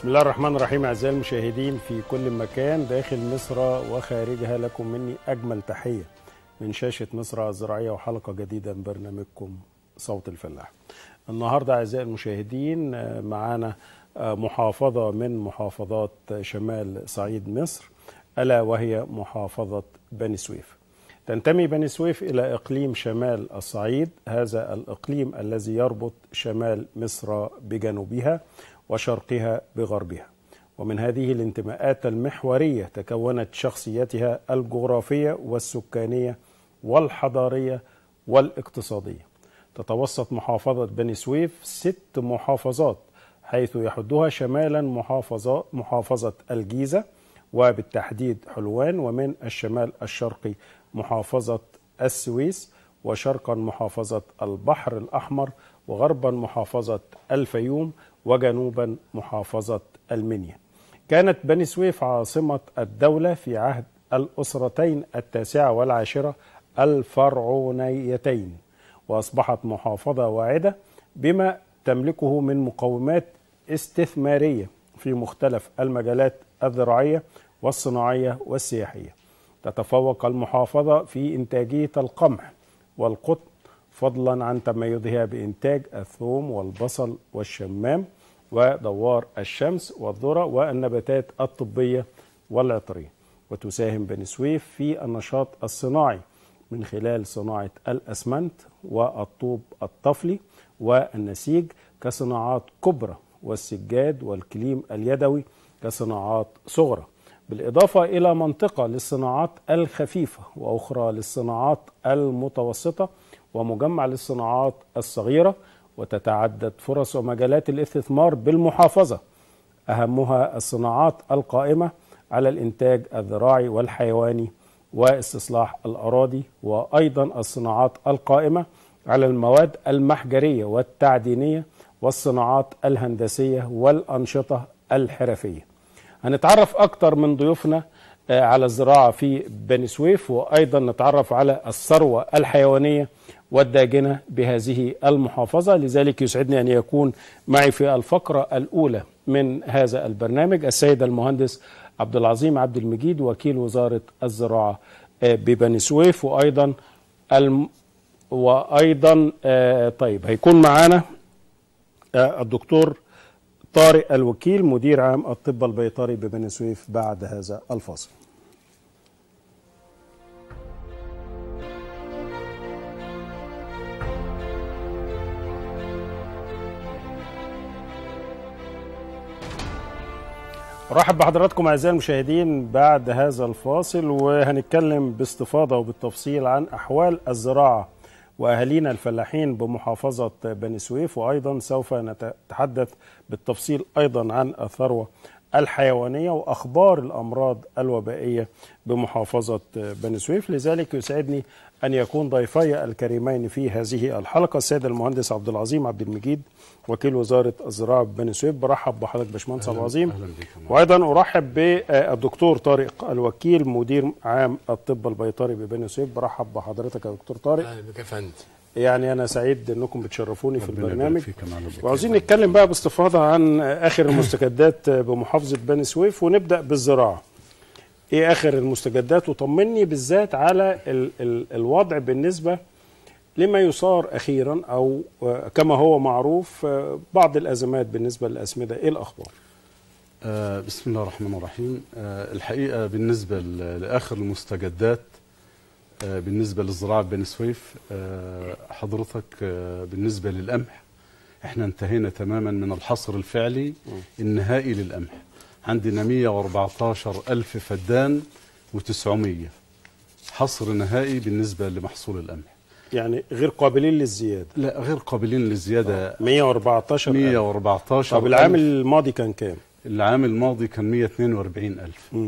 بسم الله الرحمن الرحيم أعزائي المشاهدين في كل مكان داخل مصر وخارجها لكم مني أجمل تحية من شاشة مصر الزراعية وحلقة جديدة من برنامجكم صوت الفلاح النهاردة أعزائي المشاهدين معانا محافظة من محافظات شمال صعيد مصر ألا وهي محافظة بني سويف تنتمي بني سويف إلى إقليم شمال الصعيد هذا الإقليم الذي يربط شمال مصر بجنوبها وشرقها بغربها ومن هذه الانتماءات المحورية تكونت شخصيتها الجغرافية والسكانية والحضارية والاقتصادية تتوسط محافظة بني سويف ست محافظات حيث يحدها شمالا محافظة, محافظة الجيزة وبالتحديد حلوان ومن الشمال الشرقي محافظة السويس وشرقا محافظة البحر الأحمر وغربا محافظة الفيوم وجنوبا محافظة المنيا كانت بني سويف عاصمة الدولة في عهد الأسرتين التاسعة والعاشرة الفرعونيتين وأصبحت محافظة واعدة بما تملكه من مقومات استثمارية في مختلف المجالات الزراعية والصناعية والسياحية تتفوق المحافظة في إنتاجية القمح والقطن فضلا عن تميزها بإنتاج الثوم والبصل والشمام ودوار الشمس والذرة والنباتات الطبية والعطرية وتساهم بني سويف في النشاط الصناعي من خلال صناعة الأسمنت والطوب الطفلي والنسيج كصناعات كبرى والسجاد والكليم اليدوي كصناعات صغرى بالإضافة إلى منطقة للصناعات الخفيفة وأخرى للصناعات المتوسطة ومجمع للصناعات الصغيرة وتتعدد فرص ومجالات الاستثمار بالمحافظة أهمها الصناعات القائمة على الإنتاج الزراعي والحيواني واستصلاح الأراضي وأيضا الصناعات القائمة على المواد المحجرية والتعدينية والصناعات الهندسية والأنشطة الحرفية هنتعرف أكتر من ضيوفنا على الزراعة في بني سويف وأيضا نتعرف على الثروة الحيوانية والداجنة بهذه المحافظة لذلك يسعدني أن يكون معي في الفقرة الأولى من هذا البرنامج السيد المهندس عبد العظيم عبد المجيد وكيل وزارة الزراعة ببني سويف وأيضا الم وأيضا طيب هيكون معانا الدكتور طارق الوكيل مدير عام الطب البيطري ببني سويف بعد هذا الفاصل رحب بحضراتكم اعزائي المشاهدين بعد هذا الفاصل وهنتكلم باستفاضه وبالتفصيل عن احوال الزراعه واهالينا الفلاحين بمحافظه بني سويف وايضا سوف نتحدث بالتفصيل ايضا عن الثروه الحيوانيه واخبار الامراض الوبائيه بمحافظه بني سويف لذلك يسعدني ان يكون ضيفي الكريمين في هذه الحلقه السيد المهندس عبد العظيم عبد المجيد وكيل وزاره الزراعه ببني سويف برحب بحضرتك باشمهندس عبد العظيم وايضا ارحب بالدكتور طارق الوكيل مدير عام الطب البيطري ببني سويف برحب بحضرتك يا دكتور طارق اهلا بك يا فندم يعني انا سعيد انكم بتشرفوني في البرنامج وعاوزين نتكلم بقى باستفاضه عن اخر المستجدات بمحافظه بني سويف ونبدا بالزراعه ايه اخر المستجدات وطمني بالذات على ال ال الوضع بالنسبه لما يصار اخيرا او كما هو معروف بعض الازمات بالنسبه للاسمده ايه الاخبار آه بسم الله الرحمن الرحيم آه الحقيقه بالنسبه لاخر المستجدات آه بالنسبه للزراعه بني سويف حضرتك بالنسبه للقمح احنا انتهينا تماما من الحصر الفعلي النهائي للقمح عندنا 114 ألف فدان و900 حصر نهائي بالنسبة لمحصول القمح يعني غير قابلين للزيادة لا غير قابلين للزيادة 114 114 طب العام الماضي كان كام؟ العام الماضي كان 142 ألف م.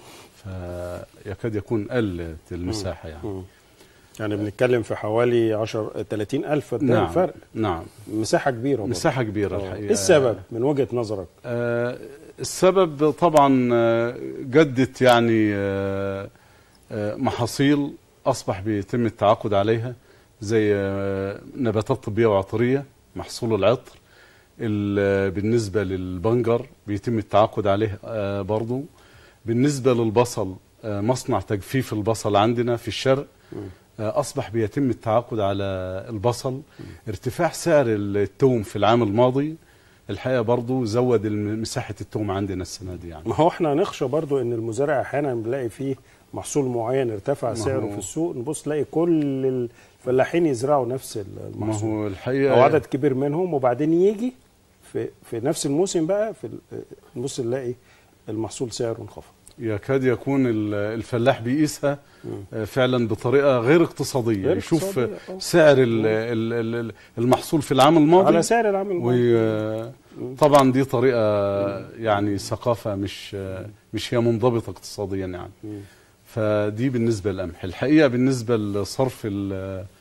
فيكاد يكون قلت المساحة يعني م. يعني بنتكلم في حوالي 10 30 ألف ده نعم الفرق نعم مساحة كبيرة مساحة كبيرة ايه الحقيقة السبب من وجهة نظرك؟ آه السبب طبعا آه، جدت يعني آه، آه، محاصيل أصبح بيتم التعاقد عليها زي آه، نباتات طبية وعطرية محصول العطر ال- بالنسبة للبنجر بيتم التعاقد عليه آه، برضو بالنسبة للبصل آه، مصنع تجفيف البصل عندنا في الشرق آه، أصبح بيتم التعاقد على البصل ارتفاع سعر التوم في العام الماضي الحقيقة برضو زود الم- مساحة التوم عندنا السنة دي يعني ما هو احنا نخشى برضو ان المزارع احيانا بنلاقي فيه محصول معين ارتفع ما سعره هو- في السوق نبص نلاقي كل الفلاحين يزرعوا نفس ما المحصول هو الحقيقة او عدد كبير منهم وبعدين يجي في في نفس الموسم بقى في ال- نبص نلاقي المحصول سعره انخفض يكاد يكون ال- الفلاح بيقيسها آه، فعلا بطريقه غير اقتصاديه غير يشوف اقتصادية، آه. سعر ال- ال- ال- المحصول في العام الماضي على سعر العام الماضي وطبعا دي طريقه يعني ثقافه مش مش هي منضبطه اقتصاديا يعني مم. فدي بالنسبه للقمح الحقيقه بالنسبه لصرف ال-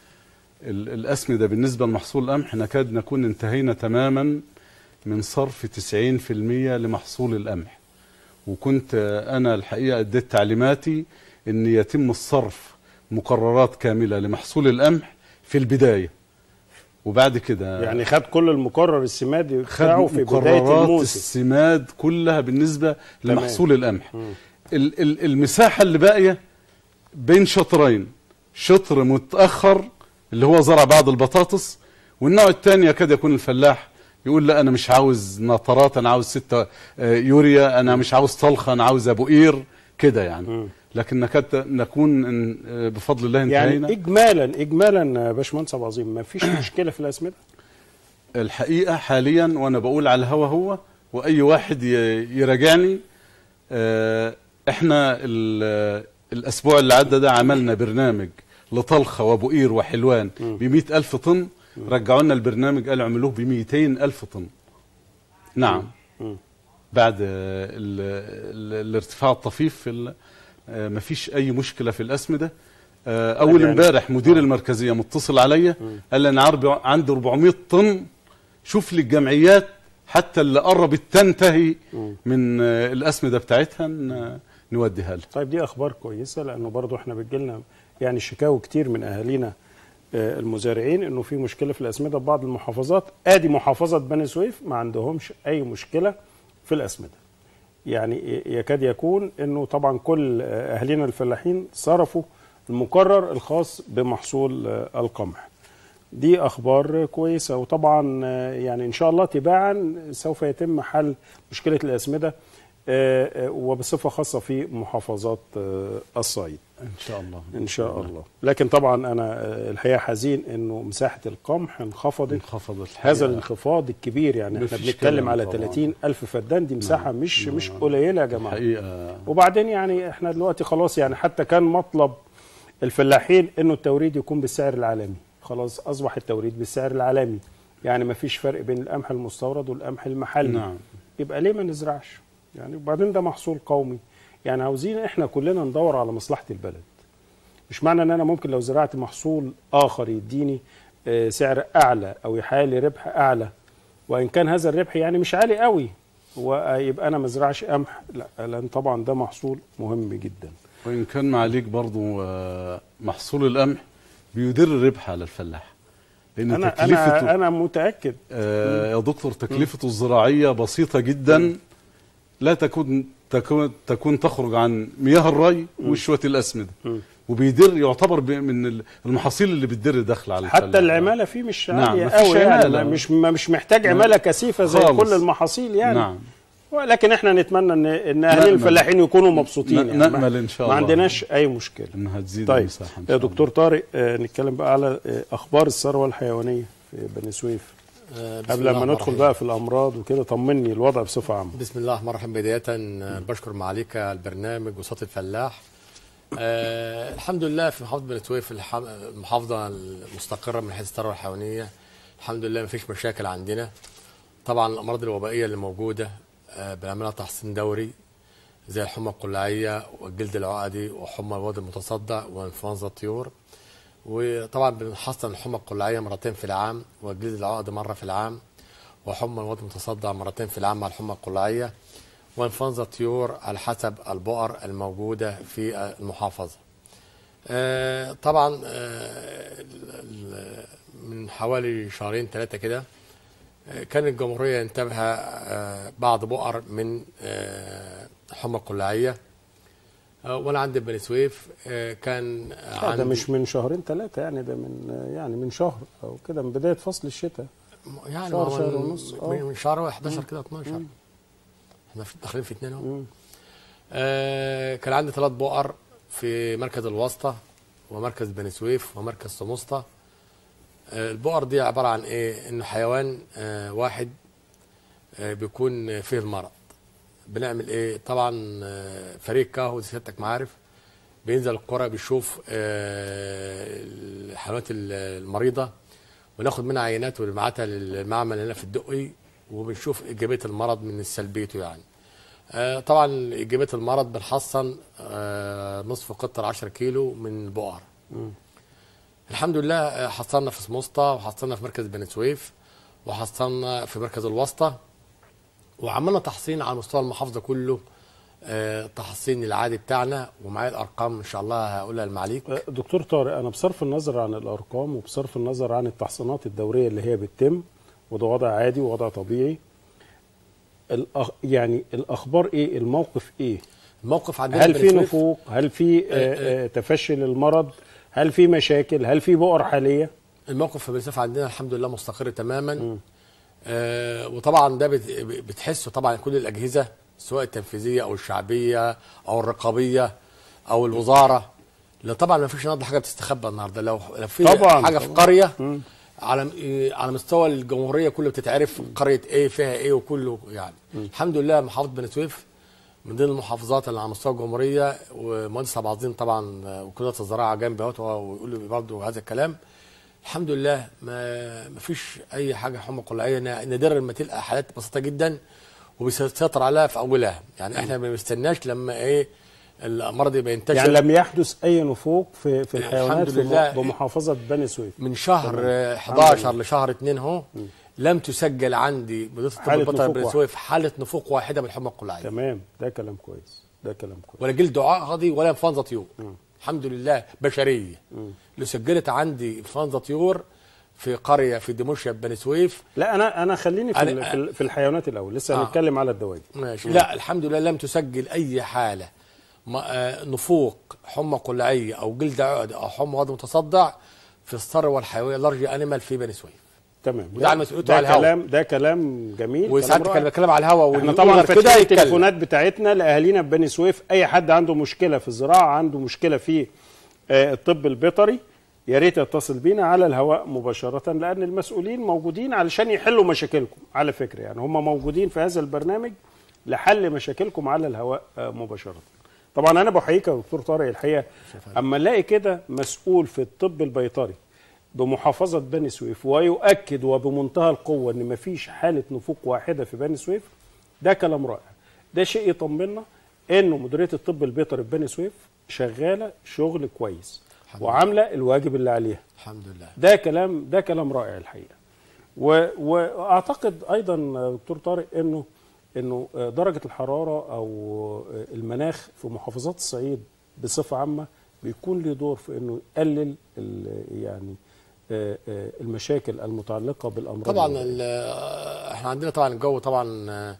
ال- الاسمده بالنسبه لمحصول القمح نكاد نكون انتهينا تماما من صرف 90% لمحصول القمح وكنت آه، انا الحقيقه اديت تعليماتي ان يتم الصرف مقررات كامله لمحصول القمح في البدايه وبعد كده يعني خد كل المقرر السمادي بتاعه خد في بدايه مقررات الموسم السماد كلها بالنسبه تمام. لمحصول القمح مم. ال- ال- المساحه اللي باقيه بين شطرين شطر متاخر اللي هو زرع بعض البطاطس والنوع الثاني يكاد يكون الفلاح يقول لا انا مش عاوز نطرات انا عاوز ستة آه، يوريا انا مش عاوز طلخه انا عاوز ابو قير كده يعني مم. لكن نكاد نكون إن- آه، بفضل الله انتهينا يعني اجمالا اجمالا يا باشمهندس ابو عظيم ما فيش مشكله في الاسمده الحقيقه حاليا وانا بقول على الهوا هو واي واحد ي- يراجعني آه، احنا ال- الاسبوع اللي عدى ده عملنا برنامج لطلخه وابو قير وحلوان ب ألف طن رجعوا لنا البرنامج قالوا اعملوه ب ألف طن نعم مم. بعد آه، ال- ال- الارتفاع الطفيف في ال- آه، مفيش اي مشكله في الاسمده آه، اول يعني- امبارح مدير المركزيه متصل عليا قال لي انا عربي عندي 400 طن شوف لي الجمعيات حتى اللي قربت تنتهي من آه، الاسمده بتاعتها ن- نوديها لها طيب دي اخبار كويسه لانه برضو احنا بتجيلنا يعني شكاوى كتير من اهالينا آه، المزارعين انه في مشكله في الاسمده في بعض المحافظات ادي محافظه بني سويف ما عندهمش اي مشكله في الاسمده يعني ي- يكاد يكون انه طبعا كل آه، اهالينا الفلاحين صرفوا المقرر الخاص بمحصول آه، القمح دي اخبار كويسه وطبعا آه، يعني ان شاء الله تباعا سوف يتم حل مشكله الاسمده آه، آه، وبصفه خاصه في محافظات آه، الصعيد ان شاء الله ان شاء الله لكن طبعا انا آه، الحقيقه حزين انه مساحه القمح انخفضت انخفضت هذا الحقيقة. الانخفاض الكبير يعني احنا مفيش بنتكلم كلام على طبعاً. 30 الف فدان دي مساحه مش مش قليله يا جماعه الحقيقه وبعدين يعني احنا دلوقتي خلاص يعني حتى كان مطلب الفلاحين انه التوريد يكون بالسعر العالمي خلاص اصبح التوريد بالسعر العالمي يعني ما فيش فرق بين القمح المستورد والقمح المحلي نعم يبقى ليه ما نزرعش يعني وبعدين ده محصول قومي يعني عاوزين احنا كلنا ندور على مصلحة البلد مش معنى ان انا ممكن لو زرعت محصول اخر يديني آه، سعر اعلى او يحقق لي ربح اعلى وان كان هذا الربح يعني مش عالي قوي ويبقى انا ما ازرعش قمح لا لان طبعا ده محصول مهم جدا وان كان معليك برضو آه، محصول القمح بيدر الربح على الفلاح لان انا تكلفته انا انا متاكد آه، يا دكتور تكلفته الزراعية بسيطة جدا لا تكون تكون تكون تخرج عن مياه الري وشوية الأسمدة مم. وبيدر يعتبر ب- من المحاصيل اللي بتدر دخل على حتى الفلاح. العماله فيه مش نعم، عاليه مفيش قوي يعني عمالة. ما- مش ما- مش محتاج عماله كثيفه زي خالص. كل المحاصيل يعني نعم ولكن احنا نتمنى ان ان اهالي نأمل. الفلاحين يكونوا مبسوطين ن- يعني نأمل إن شاء ما الله. عندناش اي مشكله انها تزيد طيب المساحة إن شاء يا الله. دكتور طارق آه، نتكلم بقى على آه، اخبار الثروه الحيوانيه في بني سويف آه، بسم قبل الله ما الرحمن ندخل الرحيم. بقى في الامراض وكده طمني الوضع بصفه عامه بسم الله الرحمن الرحيم بداية آه، بشكر معاليك البرنامج وصوت الفلاح آه الحمد لله في محافظة بني سويف الح- المحافظة المستقرة من حيث الثروة الحيوانية الحمد لله مفيش مشاكل عندنا طبعا الأمراض الوبائية اللي موجودة آه بنعملها تحصين دوري زي الحمى القلاعية والجلد العقدي وحمى الواد المتصدع وانفلونزا الطيور وطبعا بنحصن الحمى القلاعية مرتين في العام والجلد العقدي مرة في العام وحمى الواد المتصدع مرتين في العام مع الحمى القلاعية وانفلونزا الطيور على حسب البؤر الموجودة في المحافظة آه، طبعا آه، ال- ال- من حوالي شهرين ثلاثة كده آه، كان الجمهوريه ينتابها آه، بعض بؤر من آه، حمى القلاعيه آه، وانا عندي بني سويف آه، كان لا ده عندي- مش من شهرين ثلاثة يعني ده من يعني من شهر أو كده من بداية فصل الشتاء يعني شهر- هو شهر من- ونص، آه. من من شهر 11 كده 12 احنا في- داخلين في اثنين اهو آه كان عندي ثلاث بؤر في مركز الواسطة ومركز بني سويف ومركز سموسطة آه البؤر دي عبارة عن ايه انه حيوان آه واحد آه بيكون فيه المرض بنعمل ايه طبعا آه فريق كاهو زي سيادتك ما عارف بينزل القرى بيشوف آه الحيوانات المريضة وناخد منها عينات ونبعتها للمعمل هنا في الدقي وبنشوف ايجابيه المرض من سلبيته يعني آه طبعا ايجابيه المرض بنحصن آه نصف قطر 10 كيلو من البقر الحمد لله آه، حصلنا في سموسطة وحصلنا في مركز بني سويف وحصلنا في مركز الواسطة وعملنا تحصين على مستوى المحافظة كله آه تحصين العادي بتاعنا ومعايا الارقام ان شاء الله هقولها لمعاليك أه، دكتور طارق أنا بصرف النظر عن الأرقام وبصرف النظر عن التحصينات الدورية اللي هي بتتم وده وضع عادي ووضع طبيعي الأخ يعني الأخبار إيه الموقف إيه الموقف عندنا هل بني في سويف- نفوق هل في آه، آه، تفشي للمرض هل في مشاكل هل في بؤر حالية الموقف في بنساف عندنا الحمد لله مستقر تماما آه وطبعا ده بت- بتحسه طبعا كل الاجهزه سواء التنفيذيه او الشعبيه او الرقابيه او الوزاره لا طبعا ما فيش النهارده حاجه بتستخبى النهارده لو لو في طبعاً، حاجه في طبعاً. قريه على م- إيه، على مستوى الجمهوريه كله بتتعرف قريه ايه فيها ايه وكله يعني الحمد لله محافظه بني سويف من ضمن المحافظات اللي على مستوى الجمهوريه ومهندس عبد العظيم طبعا آه، وكليه الزراعه جنبي اهوت وهو ويقول لي برضه هذا الكلام الحمد لله ما ما فيش اي حاجه حمى قلعيه نا- نادرا لما تلقى حالات بسيطه جدا وبيسيطر عليها في اولها يعني احنا ما بنستناش لما ايه المرض يبقى ينتشر يعني لم يحدث أي نفوق في في الحيوانات الحمد في لله. بمحافظة بني سويف من شهر تمام. آه، الحمد 11 لله. لشهر 2 اهو لم تسجل عندي بمديريه الطب حالة البيطري نفوق بني واحد. سويف حاله نفوق واحده بالحمى القلعيه تمام ده كلام كويس ده كلام كويس ولا جلد عقدي ولا انفلونزا طيور الحمد لله بشريه اللي سجلت عندي انفلونزا طيور في قريه في دمشق بني سويف لا انا انا خليني في أنا- ال- في, ال- في الحيوانات الاول لسه آه. هنتكلم على الدواجن ماشي لا الحمد لله لم تسجل اي حاله ما- آه، نفوق حمى قلعيه او جلد عقد او حمى وضع متصدع في الثروه الحيويه لارج انيمال في بني سويف تمام وده على مسؤوليته ده على الهواء. كلام ده كلام جميل كلام وساعات رائع. كان بتكلم على الهواء احنا واللي طبعا يقول غير فاتحين كده يتكلم التليفونات بتاعتنا لاهالينا ببني سويف اي حد عنده مشكله في الزراعه عنده مشكله في آه، الطب البيطري يا ريت يتصل بينا على الهواء مباشره لان المسؤولين موجودين علشان يحلوا مشاكلكم على فكره يعني هم موجودين في هذا البرنامج لحل مشاكلكم على الهواء آه، مباشره طبعا انا بحييك يا دكتور طارق الحقيقه اما الاقي كده مسؤول في الطب البيطري بمحافظه بني سويف ويؤكد وبمنتهى القوه ان مفيش حاله نفوق واحده في بني سويف ده كلام رائع ده شيء يطمنا انه مديريه الطب البيطري في بني سويف شغاله شغل كويس الحمد وعامله الواجب اللي عليها الحمد لله ده كلام ده كلام رائع الحقيقه و... واعتقد ايضا دكتور طارق انه انه درجه الحراره او المناخ في محافظات الصعيد بصفه عامه بيكون له دور في انه يقلل ال- يعني آه، آه، المشاكل المتعلقه بالامراض طبعا الوبائية. ال- احنا عندنا طبعا الجو طبعا آه،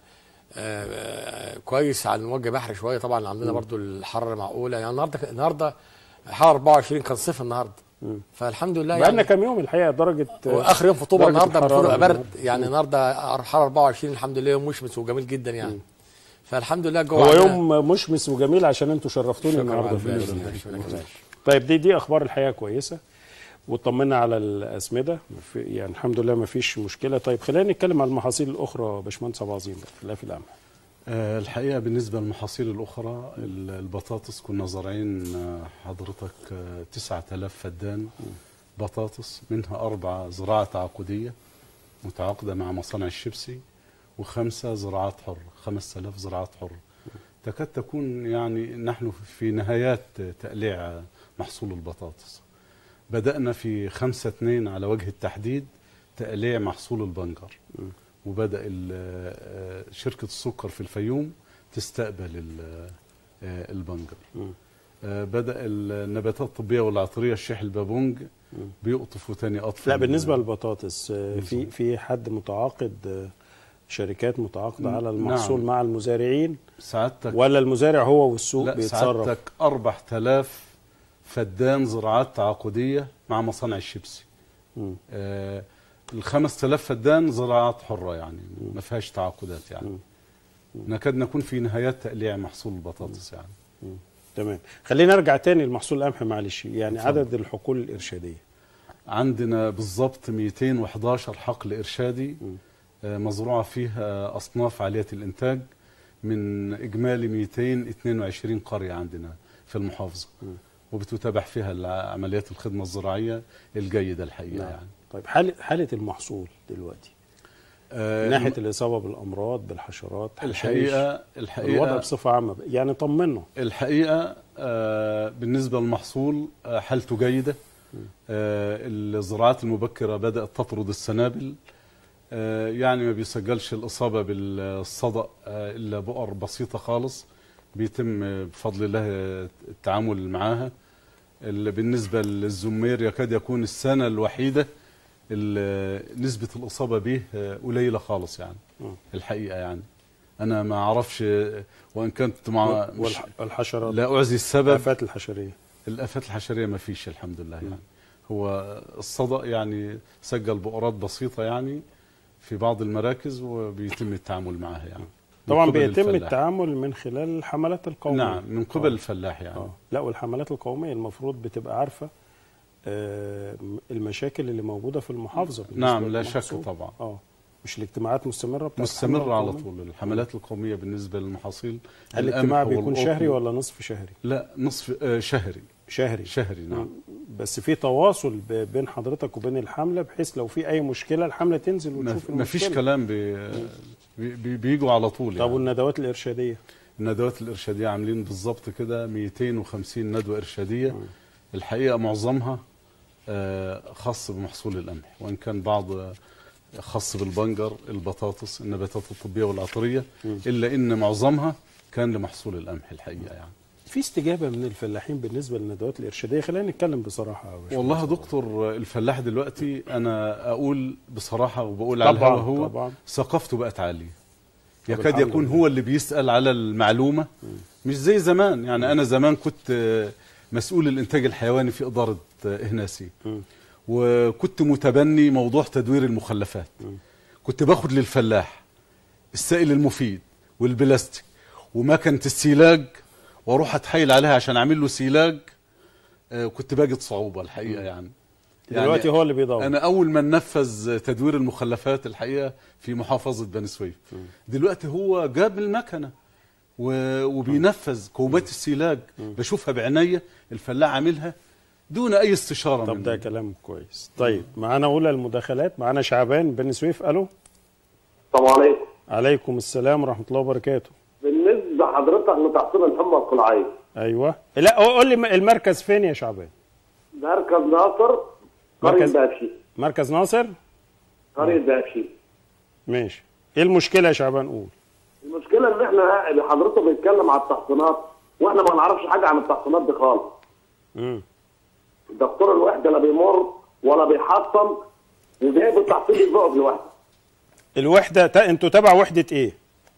آه، كويس على وجه بحر شويه طبعا عندنا برضو الحراره معقوله يعني النهارده النهارده حراره 24 كان صيف النهارده فالحمد لله بقالنا يعني كام يوم الحقيقه درجه آه، واخر يوم خطوبه درجة النهارده المفروض الحرارة يبقى برد يعني النهارده حراره 24 الحمد لله يوم مشمس وجميل جدا يعني فالحمد لله الجو هو عندنا- يوم مشمس وجميل عشان انتوا شرفتوني شكراً النهارده على في البال. النزول ده. شكراً. طيب دي دي اخبار الحقيقه كويسه واطمنا على الاسمده في يعني الحمد لله ما فيش مشكله طيب خلينا نتكلم على المحاصيل الاخرى يا باشمهندس ابو عظيم بقى، لا في القمح آه، الحقيقة بالنسبة للمحاصيل الأخرى ال- البطاطس كنا زارعين آه، حضرتك آه، 9000 فدان بطاطس منها أربعة زراعة تعاقدية متعاقدة مع مصانع الشيبسي وخمسة زراعات حرة 5000 زراعات حرة تكاد تكون يعني نحن في نهايات تقليع محصول البطاطس بدأنا في خمسة اتنين على وجه التحديد تقليع محصول البنجر وبدأ ال- آه، شركة السكر في الفيوم تستقبل ال- آه، البنجر مم. آه، بدأ النباتات الطبية والعطرية الشيح البابونج بيقطفوا تاني قطف لا بالنسبه للبطاطس آه، في في حد متعاقد آه، شركات متعاقده على المحصول نعم. مع المزارعين سعادتك ولا المزارع هو والسوق لا بيتصرف سعادتك 4000 فدان زراعات تعاقديه مع مصانع الشيبسي مم. آه ال 5000 فدان زراعات حره يعني ما فيهاش تعاقدات يعني نكاد نكون في نهايات تقليع محصول البطاطس يعني تمام خلينا نرجع تاني لمحصول القمح معلش يعني عدد الحقول الارشاديه عندنا بالضبط 211 حقل إرشادي آه، مزروعة فيها أصناف عالية الإنتاج من إجمالي 222 قرية عندنا في المحافظة وبتتابع فيها الع- عمليات الخدمة الزراعية الجيدة الحقيقة نعم. يعني طيب حاله حاله المحصول دلوقتي آه، من ناحيه الاصابه بالامراض بالحشرات حشائش، الحقيقة الوضع الحقيقة بصفه عامه يعني طمنا الحقيقة آه، بالنسبة للمحصول آه، حالته جيدة آه، الزراعات المبكرة بدأت تطرد السنابل آه، يعني ما بيسجلش الإصابة بالصدأ آه، إلا بؤر بسيطة خالص بيتم آه، بفضل الله آه، التعامل معاها ال- بالنسبة للزمير يكاد يكون السنة الوحيدة ال- نسبة الإصابة به آه، قليلة خالص يعني مم. الحقيقة يعني أنا ما أعرفش آه، وإن كنت مع مش والحشرات لا أعزي السبب الافات الحشريه الآفات الحشرية ما فيش الحمد لله يعني هو الصدأ يعني سجل بؤرات بسيطة يعني في بعض المراكز وبيتم التعامل معها يعني من طبعا قبل بيتم الفلاح. التعامل من خلال الحملات القوميه نعم من قبل الفلاح يعني اه لا والحملات القوميه المفروض بتبقى عارفه آه، المشاكل اللي موجوده في المحافظه بالنسبة نعم لا للمحصول. شك طبعا اه مش الاجتماعات مستمره بتاعت مستمرة الحملة على القومية؟ طول الحملات القومية بالنسبة للمحاصيل الاجتماع القمح بيكون والقطن. شهري ولا نصف شهري لا نصف آه، شهري شهري شهري نعم بس في تواصل ب- بين حضرتك وبين الحمله بحيث لو في اي مشكله الحمله تنزل ما وتشوف ما فيش المشكلة. كلام بي بي- بي- بيجوا على طول طب يعني. والندوات الارشاديه الندوات الإرشادية عاملين بالظبط كده 250 ندوة إرشادية الحقيقة معظمها آه، خاص بمحصول القمح وإن كان بعض آه، خاص بالبنجر البطاطس النباتات الطبية والعطرية إلا إن معظمها كان لمحصول القمح الحقيقة يعني في استجابه من الفلاحين بالنسبه للندوات الارشاديه خلينا نتكلم بصراحه يا باشمهندس. والله يا دكتور الفلاح دلوقتي أنا أقول بصراحة وبقول على طبعاً، الهوا هو طبعاً. ثقافته بقت عالية طب يكاد الحمد يكون لله. هو اللي بيسأل على المعلومة مش زي زمان يعني أنا زمان كنت آه، مسؤول الإنتاج الحيواني في إدارة آه، إهناسي مم. وكنت متبني موضوع تدوير المخلفات كنت باخد للفلاح السائل المفيد والبلاستيك ومكنة السيلاج واروح اتحايل عليها عشان اعمل له سيلاج آه، كنت باجد صعوبة الحقيقة يعني دلوقتي يعني هو اللي بيدور انا اول ما نفذ تدوير المخلفات الحقيقه في محافظه بني سويف دلوقتي هو جاب المكنه و- وبينفذ كوبات السيلاج بشوفها بعينيا الفلاح عاملها دون اي استشاره طب منه. ده كلام كويس طيب معانا اولى المداخلات معانا شعبان بن سويف الو السلام عليكم عليكم السلام ورحمه الله وبركاته بالنسبه حضرتك لتحصيل الحمى القلعيه ايوه لا قول لي المركز فين يا شعبان مركز ناصر قريه مركز- بابشي مركز ناصر قريه بابشي ماشي ايه المشكله يا شعبان قول المشكله ان احنا اللي حضرتك بيتكلم على التحصينات واحنا ما نعرفش حاجه عن التحصينات دي خالص امم دكتور الوحده لا بيمر ولا بيحصن وجايب التحصيل يزقف لوحده الوحده تا... انتوا تبع وحده ايه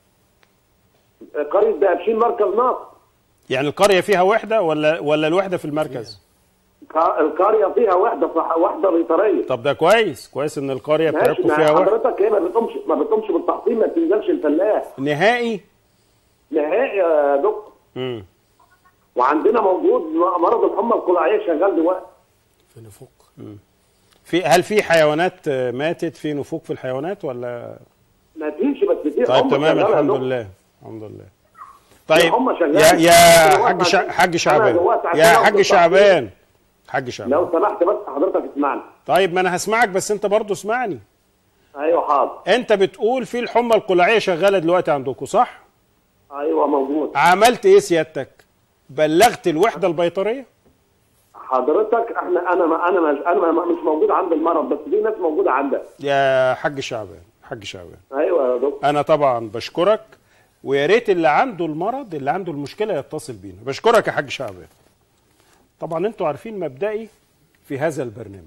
قريه بابشي مركز ناصر يعني القريه فيها وحده ولا ولا الوحده في المركز ك- القريه فيها وحده صح وحده بيطريه طب ده كويس كويس ان القريه ماشي بتاعتكم ما فيها وحده حضرتك هي ما بتقومش ما بتقومش بالتحصيل ما بتنزلش الفلاح نهائي نهائي يا دكتور امم وعندنا موجود مرض الحمى القلعيه شغال دلوقتي في نفوق في هل في حيوانات آه، ماتت في نفوق في الحيوانات ولا ما فيش بس في طيب حمى تمام شغالة يا الحمد دكتور. لله الحمد لله طيب هم شغالين. يا يا أنا حاج جوات شع... عشان- حاج أنا شعبان جوات عشان يا أوصل حاج تحصيل. شعبان حاج شعبان لو سمحت بس حضرتك اسمعني طيب ما انا هسمعك بس انت برضه اسمعني ايوه حاضر انت بتقول في الحمى القلعيه شغاله دلوقتي عندكم صح ايوه موجود عملت ايه سيادتك بلغت الوحده البيطريه حضرتك احنا انا ما انا ما انا ما مش موجود عند المرض بس في ناس موجوده عندها يا حاج شعبان حاج شعبان ايوه يا دكتور انا طبعا بشكرك ويا ريت اللي عنده المرض اللي عنده المشكله يتصل بينا بشكرك يا حاج شعبان طبعا انتوا عارفين مبدئي في هذا البرنامج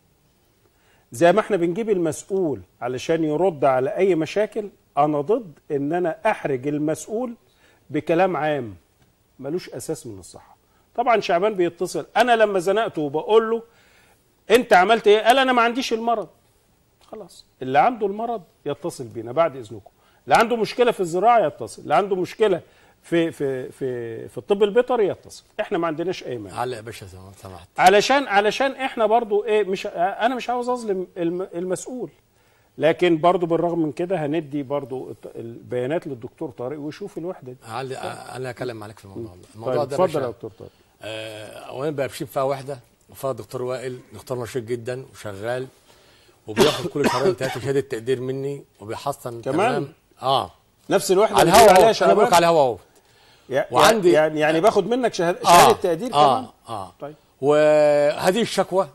زي ما احنا بنجيب المسؤول علشان يرد على اي مشاكل انا ضد ان انا احرج المسؤول بكلام عام ملوش اساس من الصحه طبعا شعبان بيتصل انا لما زنقته وبقول له انت عملت ايه قال انا ما عنديش المرض خلاص اللي عنده المرض يتصل بينا بعد اذنكم اللي عنده مشكله في الزراعه يتصل اللي عنده مشكله في في في في الطب البيطري يتصل احنا ما عندناش اي مانع علق يا باشا لو سمحت علشان علشان احنا برضو ايه مش انا مش عاوز اظلم الم- المسؤول لكن برضو بالرغم من كده هندي برضو الت- البيانات للدكتور طارق ويشوف الوحده دي علق انا هكلم عليك في الموضوع ده الموضوع طيب ده اتفضل يا باشا دكتور طارق آه، اولا بقى بشيب فيها واحده وفيها دكتور وائل دكتور نشيط جدا وشغال وبياخد كل شهرين ثلاثه شهاده تقدير مني وبيحصن كمان؟ تمام اه نفس الوحده على اللي بيقول الهوا عليها أهو. انا بقول شعبان على الهوا اهو يع- وعندي- يعني يعني باخد منك شهاده شهاده تقدير آه كمان اه طيب وهذه الشكوى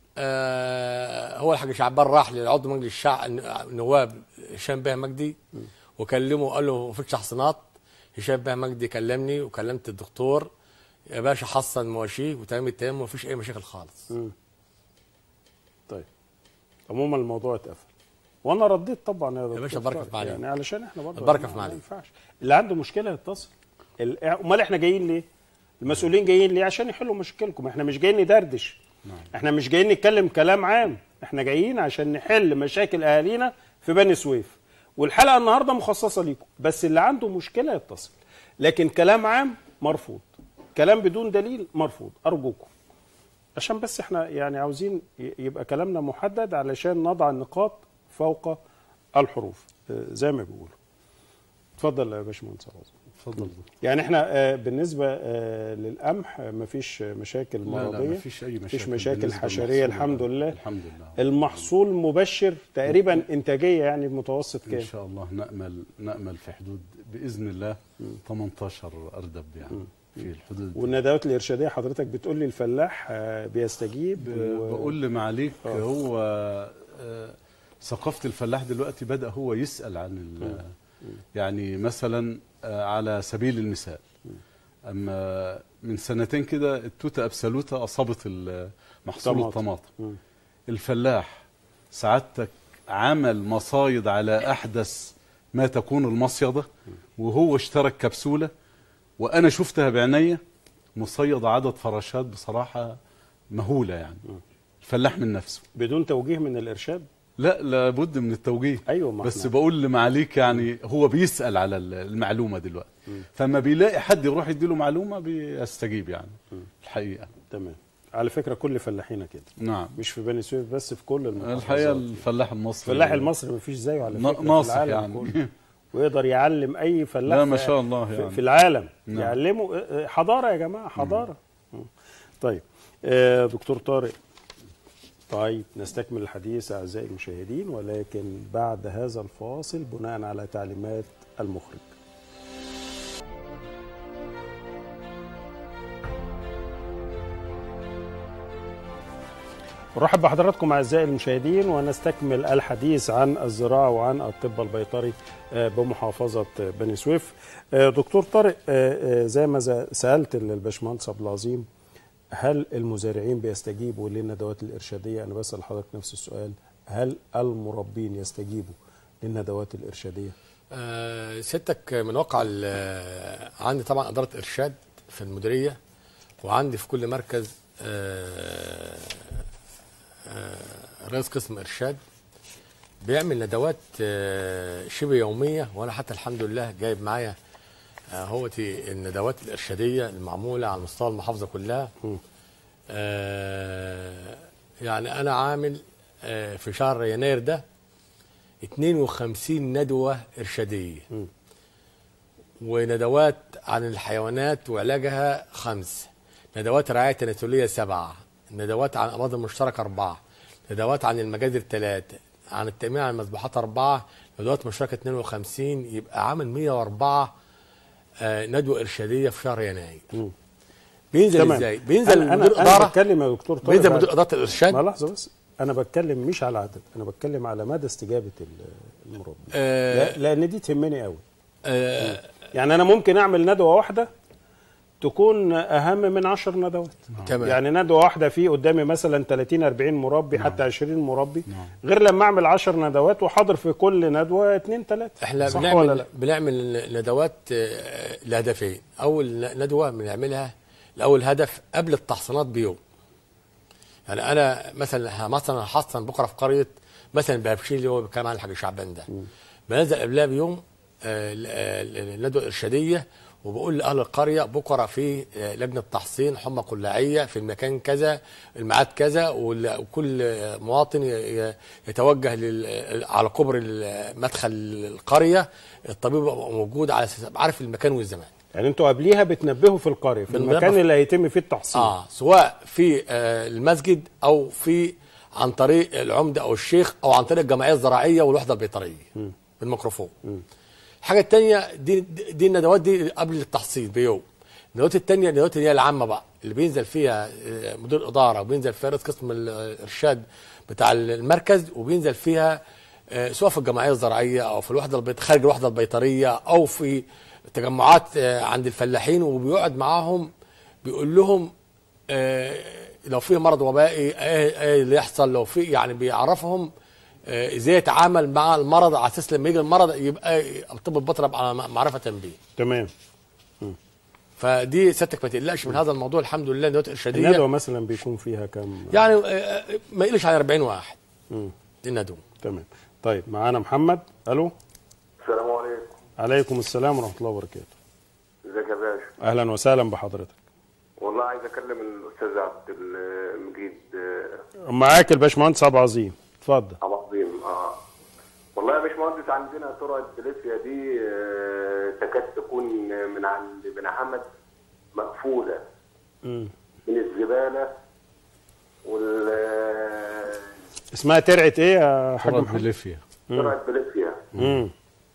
آه هو الحاج شعبان راح لعضو مجلس الشعب النواب هشام بيه مجدي وكلمه قال له مفيش تحصينات هشام بيه مجدي كلمني وكلمت الدكتور يا باشا حصن مواشيه وتمام التمام ومفيش اي مشاكل خالص طيب عموما الموضوع اتقفل وانا رديت طبعا يا دكتور باشا بركة طارق. في معاليك. يعني علشان احنا برضه بركة ما- في ما معاليك. ينفعش اللي عنده مشكله يتصل ال- امال احنا جايين ليه المسؤولين جايين ليه عشان يحلوا مشاكلكم احنا مش جايين ندردش احنا مش جايين نتكلم كلام عام احنا جايين عشان نحل مشاكل اهالينا في بني سويف والحلقه النهارده مخصصه ليكم بس اللي عنده مشكله يتصل لكن كلام عام مرفوض كلام بدون دليل مرفوض ارجوكم عشان بس احنا يعني عاوزين ي- يبقى كلامنا محدد علشان نضع النقاط فوق الحروف آه، زي ما بيقولوا اتفضل يا باشمهندس عوض. اتفضل يعني احنا آه، بالنسبه آه، للقمح آه، مفيش مشاكل لا مرضيه لا مفيش اي مشاكل مفيش مشاكل بالنسبة حشريه للمحصول. الحمد لله الحمد لله المحصول مبشر تقريبا انتاجيه يعني بمتوسط ان كام شاء الله نامل نامل في حدود باذن الله 18 اردب يعني في الحدود والندوات الارشاديه حضرتك بتقول لي الفلاح آه، بيستجيب ب- و- بقول لي معاليك آه. هو آه، ثقافه الفلاح دلوقتي بدا هو يسال عن ال- يعني مثلا آه، على سبيل المثال اما من سنتين كده التوته ابسلوته اصابت ال- محصول طماطم. الطماطم مم. الفلاح سعادتك عمل مصايد على احدث ما تكون المصيده وهو اشترك كبسوله وانا شفتها بعينيا مصيد عدد فراشات بصراحه مهوله يعني الفلاح من نفسه بدون توجيه من الارشاد لا لابد من التوجيه أيوة، ما بس احنا- بقول لمعاليك يعني هو بيسال على ال- المعلومه دلوقتي فما بيلاقي حد يروح يديله معلومه بيستجيب يعني الحقيقه تمام على فكره كل فلاحينا كده نعم مش في بني سويف بس في كل المحافظات الحقيقه الفلاح المصري الفلاح المصري مفيش زيه على نا- فكره ناصح في العالم يعني. كله ويقدر يعلم اي فلاح لا، ما في- شاء الله في, يعني. في العالم نعم. يعلمه اه، اه، حضاره يا جماعه حضاره مم. طيب آه، دكتور طارق طيب نستكمل الحديث اعزائي المشاهدين ولكن بعد هذا الفاصل بناء على تعليمات المخرج نرحب بحضراتكم اعزائي المشاهدين ونستكمل الحديث عن الزراعه وعن الطب البيطري آه، بمحافظه آه، بني سويف. آه، دكتور طارق آه، آه، زي ما ز- سالت الباشمهندس عبد العظيم هل المزارعين بيستجيبوا للندوات الارشاديه؟ انا بسال حضرتك نفس السؤال، هل المربين يستجيبوا للندوات الارشاديه؟ آه، سيادتك من واقع ال- عندي طبعا اداره ارشاد في المديريه وعندي في كل مركز آه، آه، رئيس قسم ارشاد بيعمل ندوات آه، شبه يوميه وانا حتى الحمد لله جايب معايا آه، هوتي الندوات الارشاديه المعموله على مستوى المحافظه كلها آه، يعني انا عامل آه، في شهر يناير ده 52 ندوة إرشادية وندوات عن الحيوانات وعلاجها خمس ندوات رعاية تناسلية سبعة ندوات عن الأمراض المشتركة أربعة ندوات عن المجازر ثلاثة عن التأمين على المذبحات أربعة ندوات مشتركة 52 يبقى عامل 104 آه، ندوة إرشادية في شهر يناير بينزل تمام. ازاي؟ بينزل انا مدير انا, أنا إدارة بتكلم يا دكتور طارق بينزل بعد- مدير إدارة الإرشاد ما لحظه بس انا بتكلم مش على عدد انا بتكلم على مدى استجابه ال- المربي آه، لا- لان دي تهمني قوي آه، يعني انا ممكن اعمل ندوه واحده تكون اهم من 10 ندوات تمام. يعني ندوه واحده في قدامي مثلا 30 40 مربي حتى 20 مربي غير لما اعمل 10 ندوات وحاضر في كل ندوه اثنين ثلاثه احنا صح ولا بنعمل لا بنعمل ندوات آه، لهدفين اول ندوه بنعملها لاول هدف قبل التحصينات بيوم يعني انا مثلا مثلا هحصن بكره في قريه مثلا بابشين اللي هو بيتكلم عن الحاج شعبان ده بنزل قبلها بيوم آه، ال- آه، الندوه الارشاديه وبقول لاهل القريه بكره في آه، لجنه تحصين حمى قلاعيه في المكان كذا الميعاد كذا وال- وكل آه، مواطن ي- ي- يتوجه لل- على كبر ال- مدخل القريه الطبيب يبقى موجود على اساس يبقى عارف المكان والزمان يعني انتوا قبليها بتنبهوا في القريه في بننبه المكان في- اللي هيتم فيه التحصيل اه سواء في آه المسجد او في عن طريق العمده او الشيخ او عن طريق الجمعيه الزراعيه والوحده البيطريه بالميكروفون الحاجه الثانيه دي دي الندوات دي قبل التحصيل بيوم الندوات الثانيه الندوات اللي هي العامه بقى اللي بينزل فيها آه، مدير اداره وبينزل فيها رئيس قسم الارشاد بتاع المركز وبينزل فيها آه، سواء في الجمعيه الزراعيه او في الوحده البيط خارج الوحده البيطريه او في تجمعات آه، عند الفلاحين وبيقعد معاهم بيقول لهم آه، لو في مرض وبائي ايه ايه اللي يحصل لو في يعني بيعرفهم آه، ازاي يتعامل مع المرض على اساس لما يجي المرض يبقى الطب البيطري يبقى على معرفه به تمام فدي سيادتك ما تقلقش من هذا الموضوع الحمد لله ندوات ارشاديه الندوه مثلا بيكون فيها كم يعني آه، آه، ما يقلش على 40 واحد مم. دي الندوه تمام طيب معانا محمد الو السلام عليكم عليكم السلام ورحمه الله وبركاته ازيك يا باشا اهلا وسهلا بحضرتك والله عايز اكلم الاستاذ عبد المجيد آه، معاك الباشمهندس عبد العظيم اتفضل عبد العظيم اه والله يا باشمهندس عندنا ترعه بليفيا دي آه، تكاد تكون من عند بن حمد مقفوله مم. من الزباله وال آه، اسمها ترعه ايه يا حاج حرب محمد بوليفيا ترعه بليفيا مم.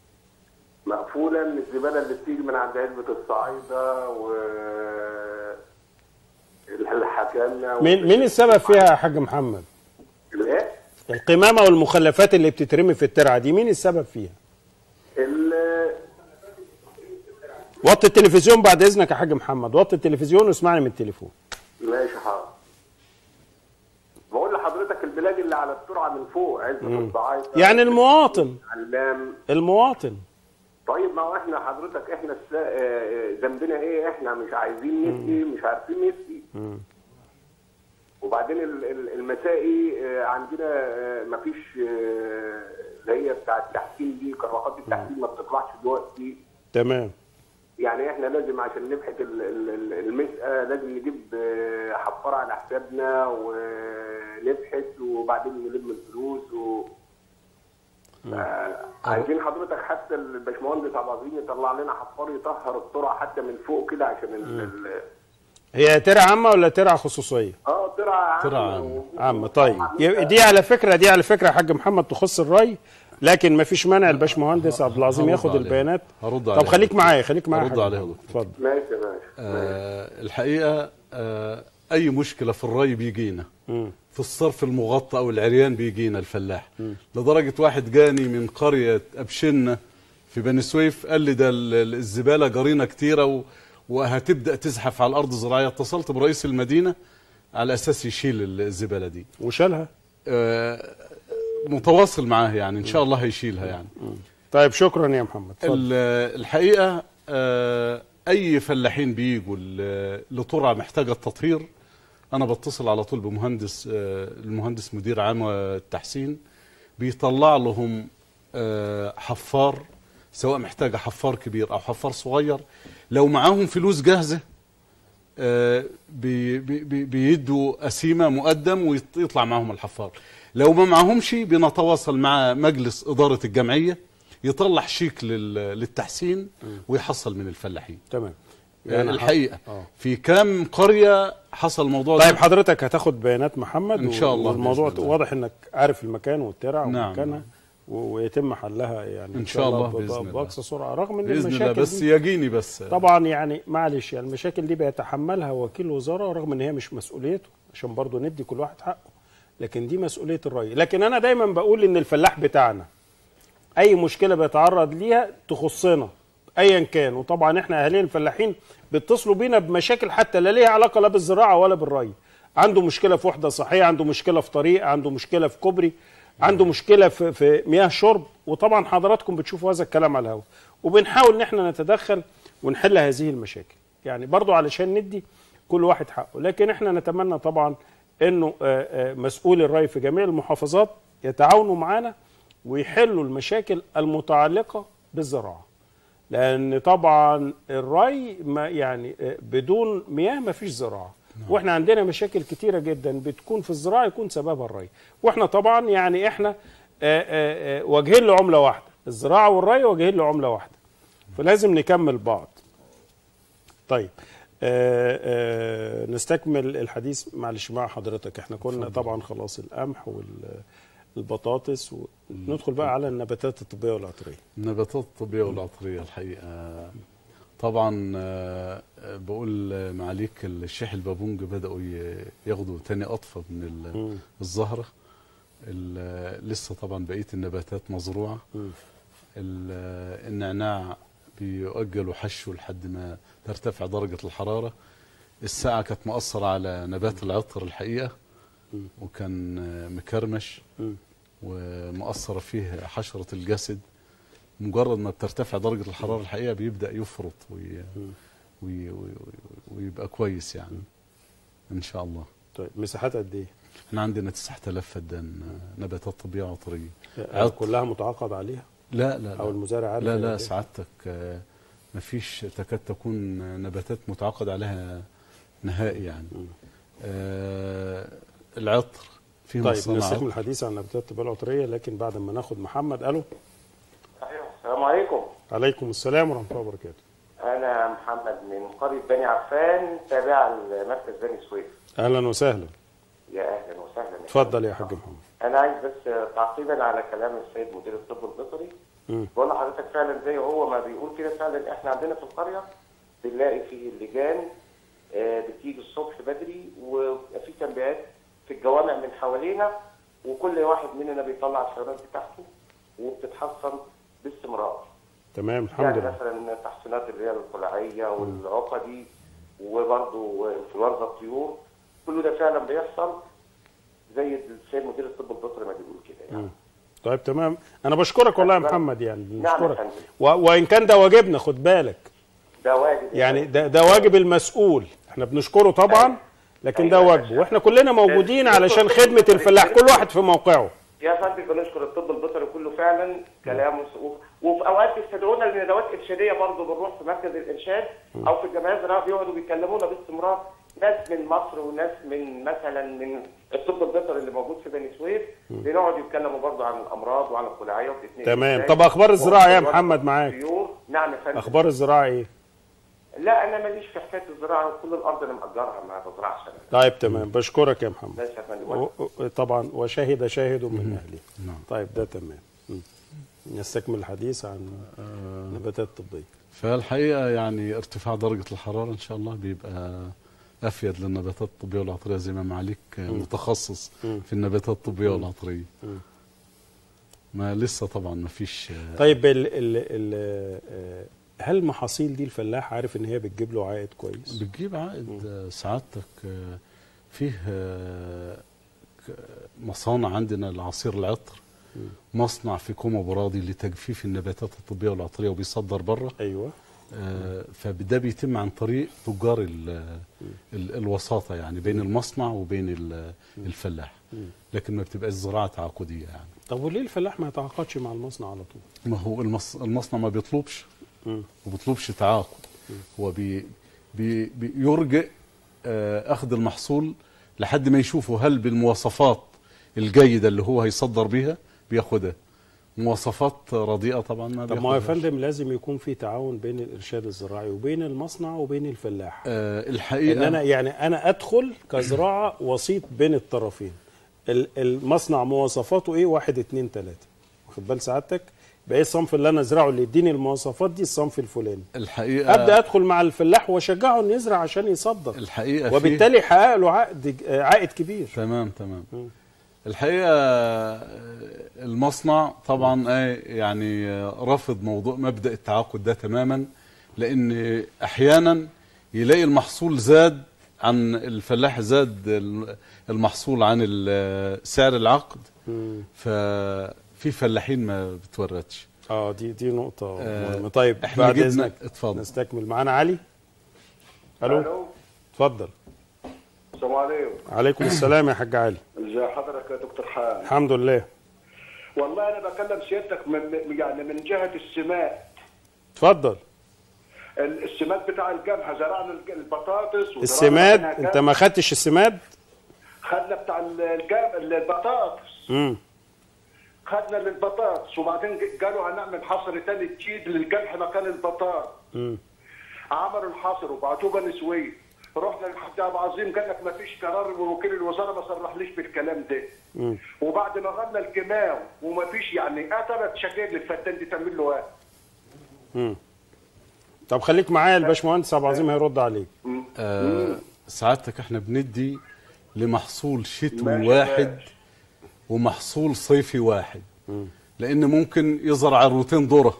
مقفوله من الزباله اللي بتيجي من عند علبه الصعايده و الحكامه مين مين السبب فيها يا حاج محمد الايه؟ القمامه والمخلفات اللي بتترمي في الترعه دي مين السبب فيها ال- وطي التلفزيون بعد اذنك يا حاج محمد وطي التلفزيون واسمعني من التليفون ماشي حاضر بقول لحضرتك البلاد اللي على الترعه من فوق علبه الصعايده يعني المواطن علام المواطن طيب ما هو احنا حضرتك احنا الس- آه، آه، ذنبنا ايه احنا مش عايزين نسقي مش عارفين نسقي وبعدين ال- ال- المسائي آه، عندنا آه، مفيش آه، اللي هي بتاع التحكيم دي كرافات التحكيم ما بتطلعش دلوقتي تمام يعني احنا لازم عشان نبحث ال- ال- ال- المسأة لازم نجيب آه، حفارة على حسابنا ونبحث وبعدين نلم الفلوس و آه، عايزين حضرتك حتى الباشمهندس عبد العظيم يطلع لنا حفار يطهر الترعه حتى من فوق كده عشان ال- ال- هي ترعه عامه ولا ترعه خصوصيه اه ترعه عامة ترعة و- عامه طيب وطبعاً يبقى دي على فكره دي على فكره يا حاج محمد تخص الري لكن ما فيش مانع الباشمهندس عبد العظيم هرد ياخد عليها. البيانات هرد طب عليها. خليك معايا خليك معايا يا هرد حاج عليها محمد. دكتور. اتفضل ماشي يا باشا آه الحقيقه آه اي مشكله في الري بيجينا في الصرف المغطى او العريان بيجينا الفلاح لدرجه واحد جاني من قريه ابشنه في بني سويف قال لي ده ال- ال- الزباله جرينا كتيره و- وهتبدا تزحف على الارض الزراعيه اتصلت برئيس المدينه على اساس يشيل الزباله دي وشالها آه متواصل معاه يعني ان شاء الله هيشيلها يعني طيب شكرا يا محمد اتفضل ال- الحقيقه آه، اي فلاحين بيجوا ل- لترعه محتاجه التطهير انا بتصل على طول بمهندس آه، المهندس مدير عام التحسين بيطلع لهم آه، حفار سواء محتاجه حفار كبير او حفار صغير لو معاهم فلوس جاهزه آه، بي- بي- بي- بيدوا قسيمه مقدم ويطلع معاهم الحفار لو ما معاهمش بنتواصل مع مجلس اداره الجمعيه يطلع شيك لل- للتحسين ويحصل من الفلاحين تمام يعني ح- الحقيقه آه. في كام قريه حصل الموضوع طيب ده حضرتك هتاخد بيانات محمد إن شاء الله والموضوع بإذن الله. واضح انك عارف المكان والترع نعم، ومكانها نعم. و- ويتم حلها يعني إن شاء الله ب- بإذن ب- الله. باقصى سرعه رغم ان باذن الله المشاكل بس دي يجيني بس طبعا يعني معلش يعني المشاكل دي بيتحملها وكيل وزاره رغم ان هي مش مسؤوليته عشان برضه ندي كل واحد حقه لكن دي مسؤوليه الري لكن انا دايما بقول ان الفلاح بتاعنا اي مشكله بيتعرض ليها تخصنا ايا كان وطبعا احنا اهالينا الفلاحين بيتصلوا بينا بمشاكل حتى لا ليها علاقه لا بالزراعه ولا بالري عنده مشكله في وحده صحيه عنده مشكله في طريق عنده مشكله في كوبري عنده مشكله في, في مياه شرب وطبعا حضراتكم بتشوفوا هذا الكلام على الهواء وبنحاول ان احنا نتدخل ونحل هذه المشاكل يعني برضو علشان ندي كل واحد حقه لكن احنا نتمنى طبعا انه آه، آه، مسؤول الري في جميع المحافظات يتعاونوا معانا ويحلوا المشاكل المتعلقه بالزراعه لان طبعا الري ما يعني آه، بدون مياه ما فيش زراعه واحنا عندنا مشاكل كتيره جدا بتكون في الزراعه يكون سببها الري واحنا طبعا يعني احنا آه، آه، آه، واجهين لعمله واحده الزراعه والري واجهين لعمله واحده فلازم نكمل بعض طيب آه آه نستكمل الحديث معلش مع حضرتك احنا كنا طبعا خلاص القمح والبطاطس وندخل بقى على النباتات الطبيه والعطريه النباتات الطبية والعطرية الحقيقة طبعا آه، بقول آه، معاليك الشيح البابونج بدأوا ي- ياخدوا تاني قطفة من ال- مم. الزهرة ال- لسه طبعا بقية النباتات مزروعة مم. ال- النعناع بيؤجلوا حشه لحد ما ترتفع درجة الحرارة الساعة كانت مأثرة على نبات العطر الحقيقة مم. وكان آه، مكرمش مم. ومؤثرة فيه حشرة الجسد مجرد ما بترتفع درجة الحرارة الحقيقة بيبدأ يفرط وي... وي... وي... ويبقى كويس يعني إن شاء الله طيب مساحات قد ايه؟ احنا عندنا 9000 فدان آه، نباتات طبيعية عطرية آه، كلها متعاقد عليها لا لا او لا المزارع عارف لا هي لا قد إيه؟ سعادتك آه، مفيش تكاد تكون نباتات متعاقد عليها نهائي يعني آه العطر في طيب مصانع نستكمل عطر. الحديث عن النباتات الطبيه والعطريه لكن بعد ما ناخد محمد الو ايوه السلام عليكم عليكم السلام ورحمه الله وبركاته انا محمد من قريه بني عفان تابعه لمركز بني سويف اهلا وسهلا يا اهلا وسهلا اتفضل يا حاج محمد انا عايز بس تعقيبا على كلام السيد مدير الطب البيطري مم. بقول لحضرتك فعلا زي هو ما بيقول كده فعلا احنا عندنا في القريه بنلاقي فيه اللجان آه، بتيجي الصبح بدري ويبقى في تنبيهات في الجوامع من حوالينا وكل واحد مننا بيطلع الحيوانات بتاعته وبتتحصن باستمرار تمام الحمد يعني لله مثلا تحصينات اللي هي القلعيه والعقدي وبرضه انفلونزا الطيور كل ده فعلا بيحصل زي السيد مدير الطب البيطري ما بيقول كده يعني مم. طيب تمام انا بشكرك والله يا نعم. محمد يعني نعم يا بشكرك فندم. و... وان كان ده واجبنا خد بالك ده واجب يعني ده ده واجب المسؤول احنا بنشكره طبعا لكن ده أيوة. واجبه واحنا كلنا موجودين علشان خدمه الفلاح كل واحد في موقعه يا فندم بنشكر الطب البيطري كله فعلا كلامه سقوف وفي اوقات بيستدعونا لندوات ارشاديه برضه بنروح في مركز الارشاد او في الجمعيات الزراعيه بيقعدوا بيكلمونا باستمرار ناس من مصر وناس من مثلا من الطب البيطري اللي موجود في بني سويف بنقعد يتكلموا برضه عن الامراض وعن الخلاعيه وبتتنقل تمام. إزاي. طب أخبار الزراعة إيه يا وأخبار محمد معاك؟ الطيور. نعم يا فندم اخبار الزراعه ايه لا انا ماليش في حكايه الزراعه كل الارض انا مأجرها ما بزرعش انا طيب تمام بشكرك يا محمد ماشي يا فندم و- و- طبعا وشهد شاهد من اهله نعم. طيب ده تمام مم. نستكمل الحديث عن النباتات الطبيه فالحقيقة يعني ارتفاع درجة الحرارة إن شاء الله بيبقى أفيد للنباتات الطبية والعطرية زي ما معاليك متخصص مم. في النباتات الطبية والعطرية مم. ما لسه طبعا ما فيش طيب ال ال ال آه، هل المحاصيل دي الفلاح عارف ان هي بتجيب له عائد كويس بتجيب عائد آه، سعادتك آه، فيه آه، ك- مصانع عندنا لعصير العطر مصنع في كوما براضي لتجفيف النباتات الطبية والعطرية وبيصدر بره ايوه آه، فده بيتم عن طريق تجار ال ال الوساطة يعني بين المصنع وبين ال- الفلاح لكن ما بتبقاش زراعة تعاقدية يعني طب وليه الفلاح ما يتعاقدش مع المصنع على طول ما هو المص المصنع ما بيطلبش مم. ما بيطلبش تعاقد هو بي بي بيرجئ آه، اخذ المحصول لحد ما يشوفوا هل بالمواصفات الجيده اللي هو هيصدر بيها بياخدها مواصفات رديئه طبعا ما طب ما هو يا بياخدهاش. فندم لازم يكون في تعاون بين الارشاد الزراعي وبين المصنع وبين الفلاح آه الحقيقه ان انا يعني انا ادخل كزراعه وسيط بين الطرفين ال- المصنع مواصفاته ايه واحد اتنين تلاته واخد بال سعادتك بقى ايه الصنف اللي انا ازرعه اللي يديني المواصفات دي الصنف الفلاني الحقيقه ابدا ادخل مع الفلاح واشجعه انه يزرع عشان يصدر الحقيقه فيه- وبالتالي يحقق له عائد عائد كبير تمام تمام مم. الحقيقه آه، المصنع طبعا آه، يعني آه، رافض موضوع مبدا التعاقد ده تماما لان احيانا يلاقي المحصول زاد عن الفلاح زاد ال- المحصول عن ال- سعر العقد ففي فلاحين ما بتوردش اه دي دي نقطة آه، مهمة طيب احنا بعد جبنا- اذنك اتفضل. نستكمل معانا علي الو اتفضل السلام عليكم عليكم السلام يا حاج علي ازي حضرتك يا دكتور حال الحمد لله والله انا بكلم سيادتك من من- يعني من جهه السماد اتفضل ال- السماد بتاع القمح زرعنا الج- البطاطس وزرعنا السماد منها انت قمح. ما خدتش السماد خدنا بتاع ال- القمح البطاطس امم خدنا للبطاطس وبعدين ج- قالوا هنعمل حصر تاني جديد للقمح مكان البطاطس امم عملوا الحصر وبعتوه بني سويف رحنا لحد ابو عظيم قال لك ما فيش قرار ووكيل الوزاره ما صرحليش بالكلام ده مم. وبعد ما غنى الكيماوي وما فيش يعني قتلت شكل للفتان دي تعمل له ايه طب خليك معايا الباشمهندس عبد العظيم هيرد عليك آه، سعادتك احنا بندي لمحصول شتوي ماشي، واحد ماشي. ومحصول صيفي واحد لان ممكن يزرع عروتين ذره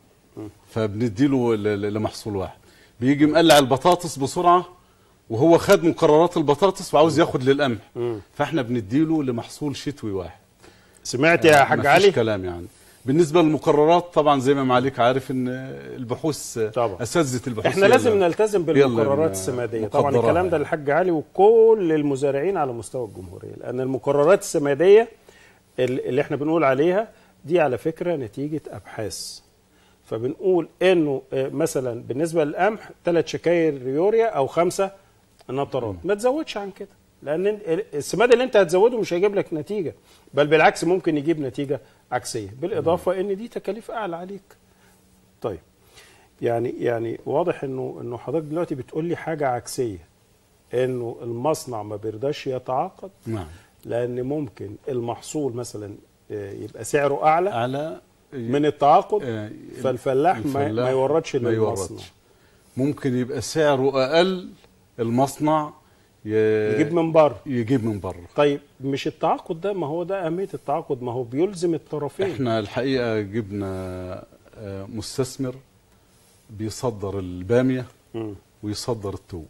فبنديله ل- ل- لمحصول واحد بيجي مقلع البطاطس بسرعه وهو خد مقررات البطاطس وعاوز ياخد للقمح فاحنا بنديله لمحصول شتوي واحد سمعت يا حاج مفيش علي كلام يعني بالنسبه للمقررات طبعا زي ما معاليك عارف ان البحوث طبعا. اساتذه البحوث احنا هي لازم اللي- نلتزم هي اللي بالمقررات م- السماديه طبعا مقدراها الكلام ده يعني. للحاج علي وكل المزارعين على مستوى الجمهوريه لان المقررات السماديه ال- اللي احنا بنقول عليها دي على فكره نتيجه ابحاث فبنقول انه آه، مثلا بالنسبه للقمح ثلاث شكاير يوريا او خمسه نطرات ما تزودش عن كده لان ال- السماد اللي انت هتزوده مش هيجيب لك نتيجه بل بالعكس ممكن يجيب نتيجه عكسيه بالاضافه ان دي تكاليف اعلى عليك طيب يعني يعني واضح انه انه حضرتك دلوقتي بتقول لي حاجه عكسيه انه المصنع ما بيرضاش يتعاقد نعم لان ممكن المحصول مثلا آه، يبقى سعره اعلى على من التعاقد آه، فالفلاح ما, الفلاح ما يوردش ما للمصنع يوردش. ممكن يبقى سعره اقل المصنع ي... يجيب من بره يجيب من بره طيب مش التعاقد ده ما هو ده اهميه التعاقد ما هو بيلزم الطرفين احنا الحقيقه جبنا آه، مستثمر بيصدر الباميه مم. ويصدر التوم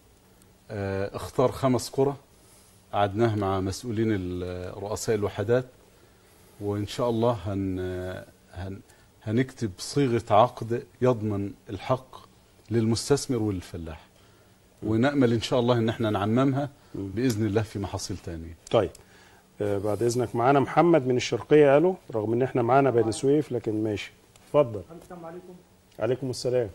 آه، اختار خمس قرى قعدناه مع مسؤولين ال- رؤساء الوحدات وان شاء الله هن هن هنكتب صيغه عقد يضمن الحق للمستثمر وللفلاح ونامل ان شاء الله ان احنا نعممها باذن الله في محاصيل ثانيه طيب آه بعد اذنك معانا محمد من الشرقيه قالوا رغم ان احنا معانا بني سويف لكن ماشي اتفضل السلام عليكم عليكم السلام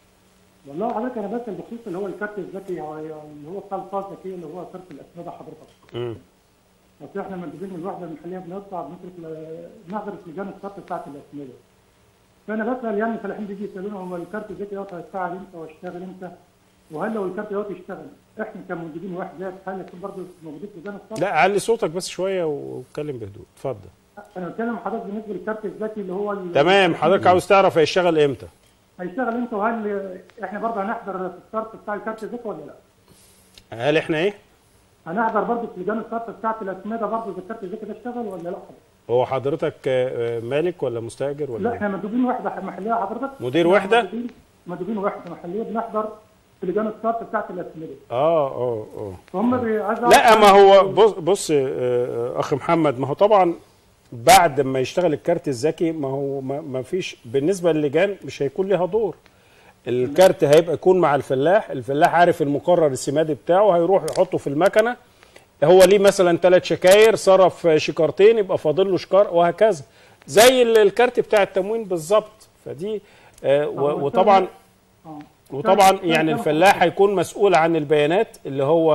والله حضرتك انا بسال بخصوص اللي هو الكارت الذكي هو- اللي هو بتاع الفاز الذكيه اللي هو صرف الاسمده حضرتك مم. بس احنا مندوبين من الوحده المحليه بنطلع بنصرف ل- نحضر لجان الصرف بتاعت الاسمده فانا بسال يعني الفلاحين بيجي يسالونا هو الكارت الذكي دوت هيشتغل امتى وهيشتغل امتى وهل لو الكارت دوت يشتغل احنا كمندوبين وحدات هل يكون برضه موجودين في لجان الصرف؟ لا علي صوتك بس شويه واتكلم بهدوء اتفضل انا بتكلم حضرتك بالنسبه للكارت الذكي اللي هو ال- تمام حضرتك عاوز تعرف هيشتغل امتى هيشتغل امتى وهل احنا برضه هنحضر في الصرف بتاع الكارت الذكي ولا لا؟ هل احنا ايه هنحضر برضه في لجان الصرف بتاعت الاسمده برضه اذا الكارت الذكي ده اشتغل ولا لا حضرتك؟ هو حضرتك آه، آه، مالك ولا مستاجر ولا لا إيه؟ احنا مندوبين وحده محليه حضرتك مدير إحنا وحدة؟ مندوبين- مندوبين وحده محليه بنحضر في لجان الصرف بتاعت الاسمده اه اه اه فهم بي- عايز لا أعرف- ما هو بص بص آه، آه، اخ محمد ما هو طبعا بعد ما يشتغل الكارت الذكي ما هو ما ما فيش بالنسبه للجان مش هيكون ليها دور الكارت هيبقى يكون مع الفلاح الفلاح عارف المقرر السمادي بتاعه هيروح يحطه في المكنه هو ليه مثلا ثلاث شكاير صرف شكارتين يبقى فاضل له شكار وهكذا زي ال- الكارت بتاع التموين بالظبط فدي آه، و- وطبعا آه. وطبعا كان- يعني كان- الفلاح هيكون مسؤول عن البيانات اللي هو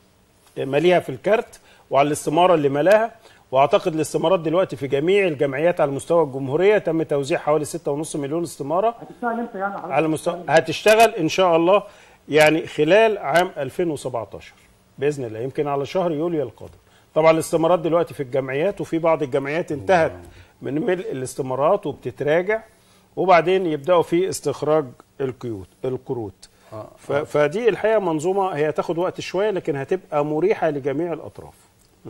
ماليها في الكارت وعلى الاستماره اللي ملاها واعتقد الاستمارات دلوقتي في جميع الجمعيات على مستوى الجمهوريه تم توزيع حوالي 6.5 مليون استماره هتشتغل امتى يعني حضرتك؟ على مستوى هتشتغل ان شاء الله يعني خلال عام 2017 باذن الله يمكن على شهر يوليو القادم طبعا الاستمارات دلوقتي في الجمعيات وفي بعض الجمعيات انتهت من ملء الاستمارات وبتتراجع وبعدين يبداوا في استخراج القيود القروض ف- فدي الحقيقه منظومه هي تاخد وقت شويه لكن هتبقى مريحه لجميع الاطراف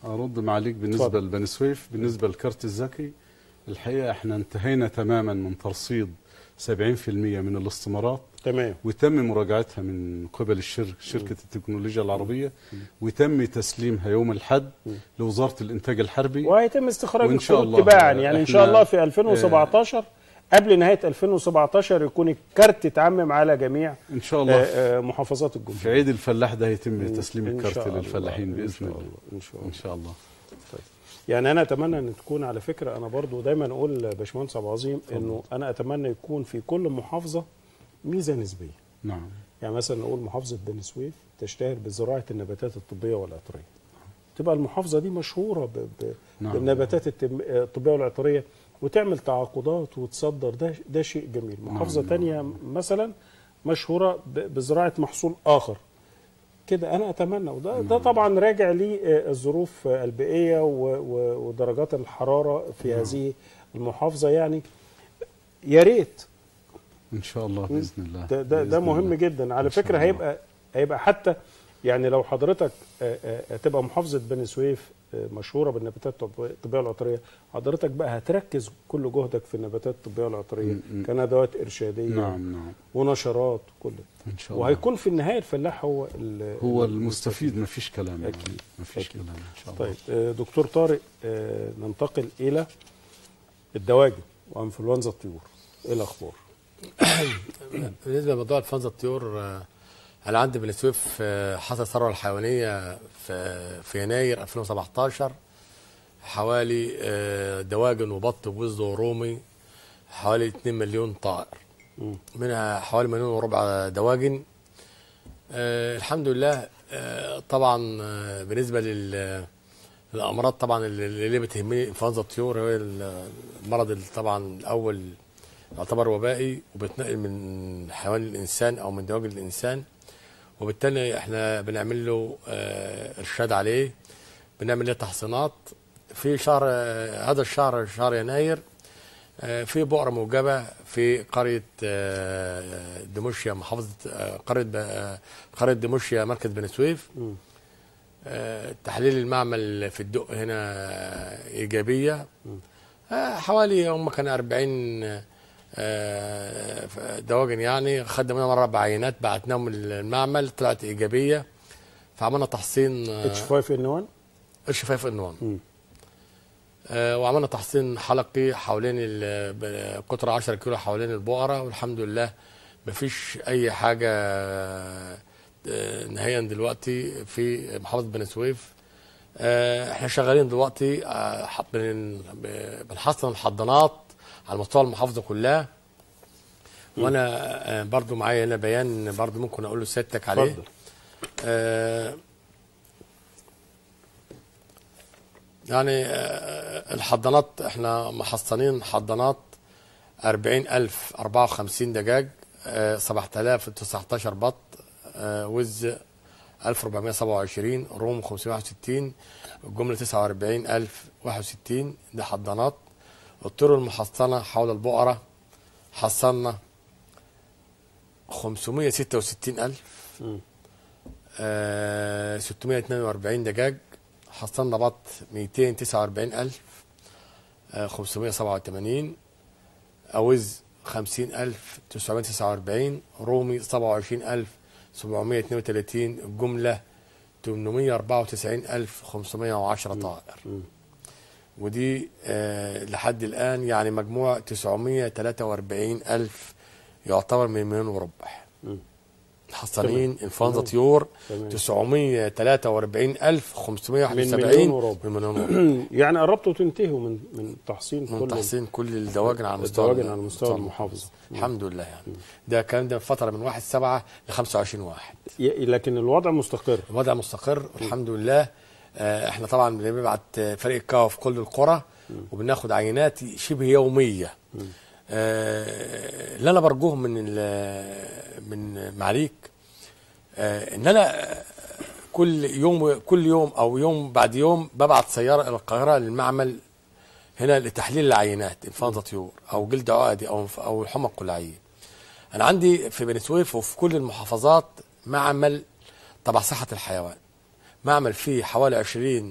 ارد معاليك بالنسبه اتفضل. لبني سويف بالنسبه للكارت الذكي الحقيقه احنا انتهينا تماما من ترصيد 70% من الاستمارات تمام وتم مراجعتها من قبل الشركه شركه التكنولوجيا العربيه وتم تسليمها يوم الاحد لوزاره الانتاج الحربي وهيتم استخراج وإن شاء الكروت الله تباعا يعني ان شاء إحنا- الله في 2017 قبل نهايه 2017 يكون الكارت اتعمم على جميع ان شاء آه، الله آه، محافظات في الجمهوريه عيد الفلاح ده هيتم إن تسليم شاء الكارت الله، للفلاحين إن باذن شاء الله ان شاء الله ان شاء الله يعني انا اتمنى ان تكون على فكره انا برضو دايما اقول باشمهندس عبد العظيم انه انا اتمنى يكون في كل محافظه ميزه نسبيه نعم يعني مثلا نقول محافظه بني سويف تشتهر بزراعه النباتات الطبيه والعطريه تبقى المحافظه دي مشهوره ب... ب... نعم. بالنباتات التم... الطبيه والعطريه وتعمل تعاقدات وتصدر ده ده شيء جميل محافظه نعم. تانية مثلا مشهوره ب... بزراعه محصول اخر كده انا اتمنى وده ده طبعا راجع للظروف البيئيه و... و... ودرجات الحراره في هذه المحافظه يعني يا ريت ان شاء الله باذن الله ده ده, ده بإذن مهم الله. جدا على إن شاء فكره الله. هيبقى هيبقى حتى يعني لو حضرتك آه، آه، تبقى محافظه بني سويف آه، مشهوره بالنباتات الطب- الطبيه والعطريه حضرتك بقى هتركز كل جهدك في النباتات الطبيه والعطريه م- م. كندوات ارشاديه نعم نعم ونشرات كل ده ان شاء الله وهيكون في النهايه الفلاح هو ال- هو ال- المستفيد ما فيش كلام أكيد. ما فيش أكيد. كلام ان شاء الله طيب آه، دكتور طارق آه، ننتقل الى الدواجن وانفلونزا الطيور ايه الاخبار بالنسبه لموضوع الفانزا الطيور آه، انا عندي بني سويف آه، حصل الثروه الحيوانيه في في يناير 2017 حوالي آه، دواجن وبط ووز ورومي حوالي 2 مليون طائر مم. منها حوالي مليون وربع دواجن آه، الحمد لله آه، طبعا آه، بالنسبه لل الامراض طبعا اللي اللي بتهمني انفلونزا الطيور هو المرض اللي طبعا الاول يعتبر وبائي وبيتنقل من حيوان الانسان او من دواجن الانسان وبالتالي احنا بنعمل له آه، ارشاد عليه بنعمل له تحصينات في شهر آه، هذا الشهر شهر يناير آه، في بؤره موجبه في قريه آه، دمشيا محافظه آه، قريه ب- آه، قريه دمشيا مركز بني سويف مم. آه، تحليل المعمل في الدق هنا آه، ايجابيه آه، حوالي هم كان 40 آه، ف- دواجن يعني خدنا منهم اربع عينات بعتناهم المعمل طلعت ايجابيه فعملنا تحصين اتش 5 ان 1 اتش 5 ان 1 مم. آه، وعملنا تحصين حلقي حوالين ال- بقطر 10 كيلو حوالين البقره والحمد لله مفيش اي حاجه آه، نهائيا دلوقتي في محافظه بني سويف آه، احنا شغالين دلوقتي آه، ح- بن- ب- بنحصن الحضانات على مستوى المحافظه كلها وانا آه، برضو معايا هنا بيان برضو ممكن اقول له سيادتك عليه اتفضل آه، يعني آه، الحضانات احنا محصنين حضانات 40000 54 دجاج آه، 7019 بط آه، وز 1427 روم 561 الجمله 49061 ده حضانات الطيور المحصنه حول البقره حصلنا 566000 مم. آه، 642 دجاج حصلنا بط 249500 آه، 587 أوز 50949 رومي 27732 الجملة 894510 طائر ودي آه لحد الآن يعني مجموع 943000 يعتبر من مليون وربع مم. حصانين انفلونزا تمام. طيور تمام. 943571 من مليون وربع. من مليون وربع يعني قربتوا تنتهوا من من تحصين من كل تحصين كل الدواجن على مستوى الدواجن على مستوى المحافظة. الحمد لله يعني ده الكلام ده فتره من 1 7 ل 25 واحد ي- لكن الوضع مستقر الوضع مستقر الحمد لله آه، احنا طبعا بنبعت آه، فريق الكاو في كل القرى وبناخد عينات شبه يوميه آه، اللي انا برجوه من ال- من معاليك آه، ان انا آه، كل يوم كل يوم او يوم بعد يوم ببعت سياره الى القاهره للمعمل هنا لتحليل العينات انفلونزا طيور او جلد عقدي او او الحمى القلعيه انا عندي في بني سويف وفي كل المحافظات معمل تبع صحه الحيوان معمل فيه حوالي 20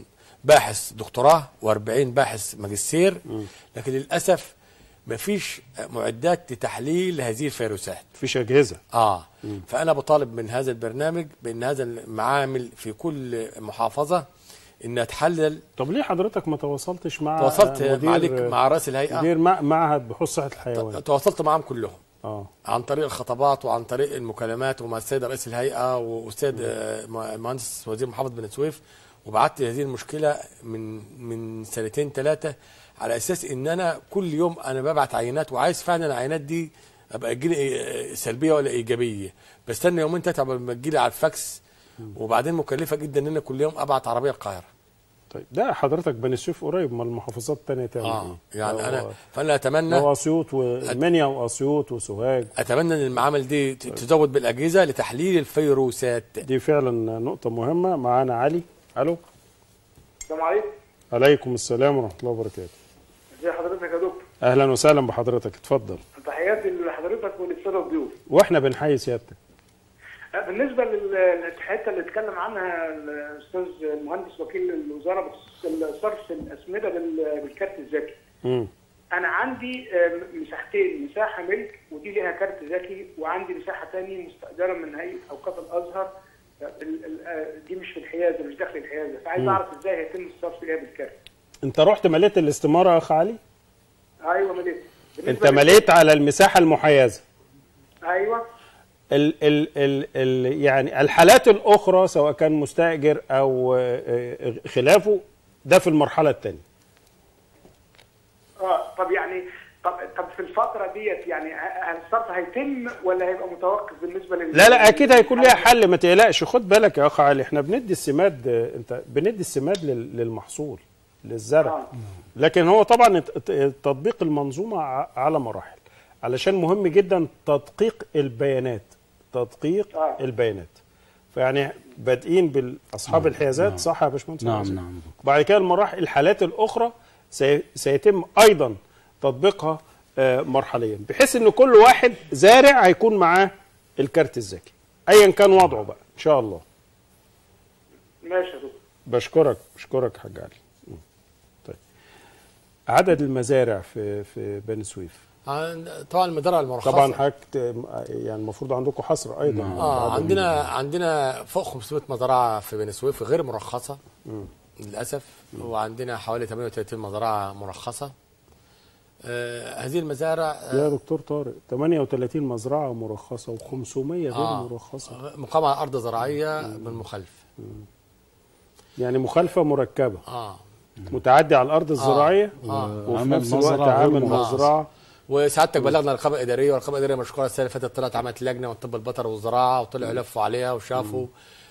باحث دكتوراه و40 باحث ماجستير لكن للاسف مفيش معدات لتحليل هذه الفيروسات مفيش اجهزه اه فانا بطالب من هذا البرنامج بان هذا المعامل في كل محافظه انها تحلل طب ليه حضرتك ما تواصلتش مع تواصلت مدير معاليك مع راس الهيئه مدير مع- معهد بحوث صحه الحيوان تواصلت معهم كلهم اه عن طريق الخطابات وعن طريق المكالمات ومع السيد رئيس الهيئه واستاذ آه، مهندس وزير محافظه بني سويف وبعت هذه المشكله من من سنتين ثلاثه على اساس ان انا كل يوم انا ببعت عينات وعايز فعلا العينات دي ابقى تجيلي آه، سلبيه ولا ايجابيه بستنى يومين ثلاثه قبل ما تجيلي على الفاكس وبعدين مكلفه جدا ان انا كل يوم ابعت عربيه القاهره طيب ده حضرتك بني سويف قريب من المحافظات الثانيه تعمل اه ايه؟ يعني لو- انا فانا اتمنى لو اسيوط والمنيا واسيوط وسوهاج اتمنى ان المعامل دي ت- تزود بالاجهزه لتحليل الفيروسات دي فعلا نقطه مهمه معانا علي الو السلام عليكم عليكم السلام ورحمه الله وبركاته ازي حضرتك يا دكتور اهلا وسهلا بحضرتك اتفضل تحياتي لحضرتك وللساده الضيوف واحنا بنحيي سيادتك بالنسبه لل- للحته اللي اتكلم عنها الاستاذ المهندس وكيل الوزاره بخصوص صرف الاسمده بال- بالكارت الذكي امم انا عندي آه، مساحتين مساحه ملك ودي ليها كارت ذكي وعندي مساحه ثانيه مستاجره من هيئه اوقاف الازهر آه، ال- ال- آه، دي مش في الحيازه مش داخل الحيازه فعايز اعرف ازاي هيتم الصرف ليها بالكارت انت رحت مليت الاستماره يا اخ علي ايوه مليت انت بالنسبة لل- مليت على المساحه المحيزه ايوه ال ال ال ال يعني الحالات الاخرى سواء كان مستاجر او آه، آه، خلافه ده في المرحله الثانيه اه طب يعني طب طب في الفتره ديت يعني ه- هل الصرف هيتم ولا هيبقى متوقف بالنسبه لل لا لا اكيد هيكون ليها حل ما تقلقش خد بالك يا اخ علي احنا بندي السماد آه، انت بندي السماد لل- للمحصول للزرع آه. لكن هو طبعا الت- الت- تطبيق المنظومه ع- على مراحل علشان مهم جدا تدقيق البيانات تدقيق آه. البيانات فيعني بادئين بالاصحاب الحيازات صح يا باشمهندس نعم محمد؟ نعم بعد كده المراحل الحالات الاخرى سي- سيتم ايضا تطبيقها آه، مرحليا بحيث ان كل واحد زارع هيكون معاه الكارت الذكي ايا كان وضعه بقى ان شاء الله ماشي يا دكتور بشكرك بشكرك حاج علي م. طيب عدد المزارع في في بني سويف عن- طبعا المزارع المرخصه طبعا حضرتك ت- يعني المفروض عندكم حصر ايضا اه عدد عندنا عندنا فوق 500 مزرعه في بني سويف غير مرخصه للاسف وعندنا حوالي 38 مزرعه مرخصه آه هذه المزارع يا دكتور طارق 38 مزرعه مرخصه و500 غير آه. مرخصه مقامة على ارض زراعيه بالمخالف يعني مخالفه مركبه اه متعدي على الارض الزراعيه آه. وفي عمل نفس الوقت مزرعة غير عامل مرخصة. مزرعه وسعادتك بلغنا الرقابه الاداريه والرقابه الاداريه مشكوره السنه اللي فاتت طلعت عملت لجنه والطب البيطري والزراعه وطلعوا لفوا عليها وشافوا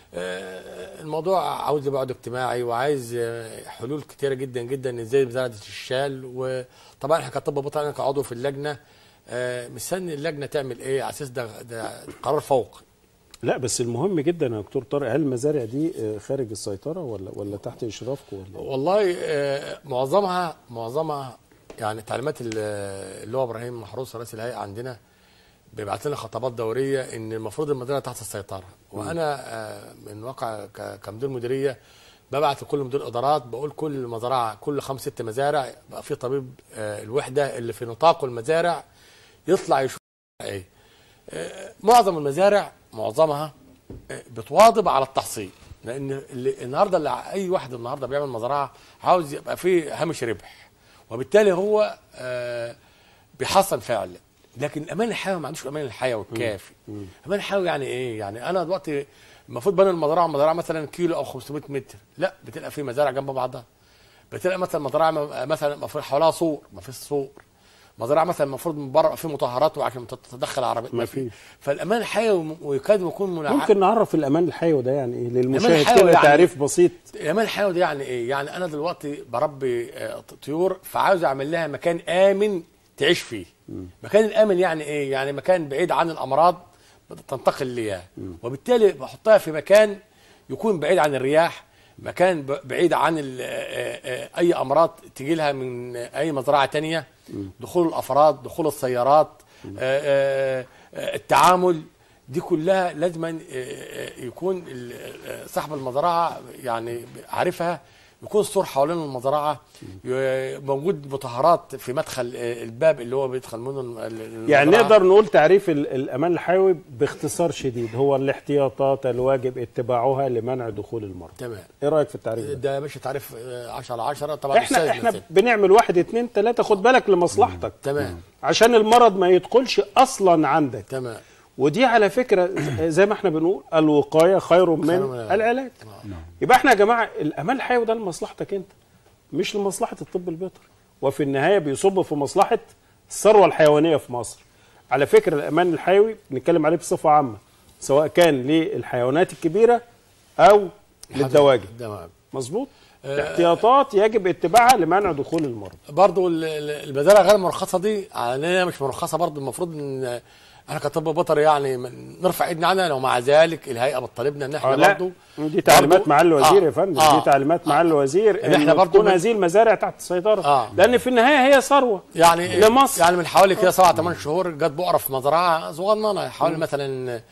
آه، الموضوع عاوز بعد اجتماعي وعايز آه، حلول كتيره جدا جدا ازاي مزرعه تشال وطبعا احنا كطب بيطري انا كعضو في اللجنه آه، مستني اللجنه تعمل ايه على اساس ده ده قرار فوق لا بس المهم جدا يا دكتور طارق هل المزارع دي آه، خارج السيطره ولا ولا تحت اشرافكم ولا إيه؟ والله آه، معظمها معظمها يعني تعليمات ال- اللي هو ابراهيم محروس رئيس الهيئه عندنا بيبعت لنا خطابات دوريه ان المفروض المديريه تحت السيطره وانا آه، من واقع ك- كمدير مديريه ببعت لكل مدير ادارات بقول كل مزرعه كل خمس ست مزارع بقى في طبيب آه، الوحده اللي في نطاق المزارع يطلع يشوف ايه آه، معظم المزارع معظمها آه، بتواظب على التحصيل لان اللي النهارده اللي اي واحد النهارده بيعمل مزرعه عاوز يبقى فيه هامش ربح وبالتالي هو آه، بيحصل فعلا لكن الامان الحيوي ما عندوش الامان الحيوي الكافي الامان الحيوي يعني ايه يعني انا دلوقتي المفروض بين المزرعه ومزرعه مثلا كيلو او 500 متر لا بتلقى في مزارع جنب بعضها بتلقى مثلا مزرعه م- مثلا المفروض حواليها سور ما فيش سور مزرعه مثلا المفروض من بره في مطهرات وعشان تتدخل عربيه ما فيش. فالامان الحيوي ويكاد يكون منع ممكن نعرف الامان الحيوي ده يعني ايه للمشاهد الحيوي كده يعني- تعريف بسيط الامان الحيوي ده يعني ايه؟ يعني انا دلوقتي بربي آه، طيور فعاوز اعمل لها مكان امن تعيش فيه. مكان الامن يعني ايه؟ يعني مكان بعيد عن الامراض تنتقل ليها وبالتالي بحطها في مكان يكون بعيد عن الرياح مكان ب- بعيد عن ال- آه، آه، اي امراض تجي لها من اي مزرعه تانية دخول الافراد دخول السيارات آه، آه، آه، التعامل دي كلها لازم يكون ال- آه، صاحب المزرعه يعني عارفها يكون سور حوالين المزرعه ي- موجود مطهرات في مدخل آه، الباب اللي هو بيدخل منه الم- ال- يعني المزرعة. نقدر نقول تعريف ال- الامان الحيوي باختصار شديد هو الاحتياطات الواجب اتباعها لمنع دخول المرض تمام ايه رايك في التعريف ده ده يا باشا تعريف 10 على 10 طبعا احنا أستاذ احنا مثل. بنعمل واحد اتنين تلاته خد بالك لمصلحتك تمام عشان المرض ما يدخلش اصلا عندك تمام ودي على فكره زي ما احنا بنقول الوقايه خير من خير من العلاج. العلاج يبقى احنا يا جماعه الامان الحيوي ده لمصلحتك انت مش لمصلحه الطب البيطري وفي النهايه بيصب في مصلحه الثروه الحيوانيه في مصر على فكره الامان الحيوي بنتكلم عليه بصفه عامه سواء كان للحيوانات الكبيره او للدواجن تمام مظبوط احتياطات يجب اتباعها لمنع دخول المرض برضه ال- ال- البداله غير المرخصه دي على ان هي مش مرخصه برضه المفروض ان احنا كطب بيطري يعني من- نرفع ايدنا عنها ومع ذلك الهيئه بتطالبنا ان احنا آه لا برضه دي تعليمات برضو- مع الوزير آه، يا فندم آه، دي تعليمات مع الوزير إن إحنا ان برضو تكون من- هذه المزارع تحت السيطره آه. لان في النهايه هي ثروه يعني لمصر. يعني من حوالي كده سبع ثمان شهور جت بقره في مزرعه صغننه حوالي مثلا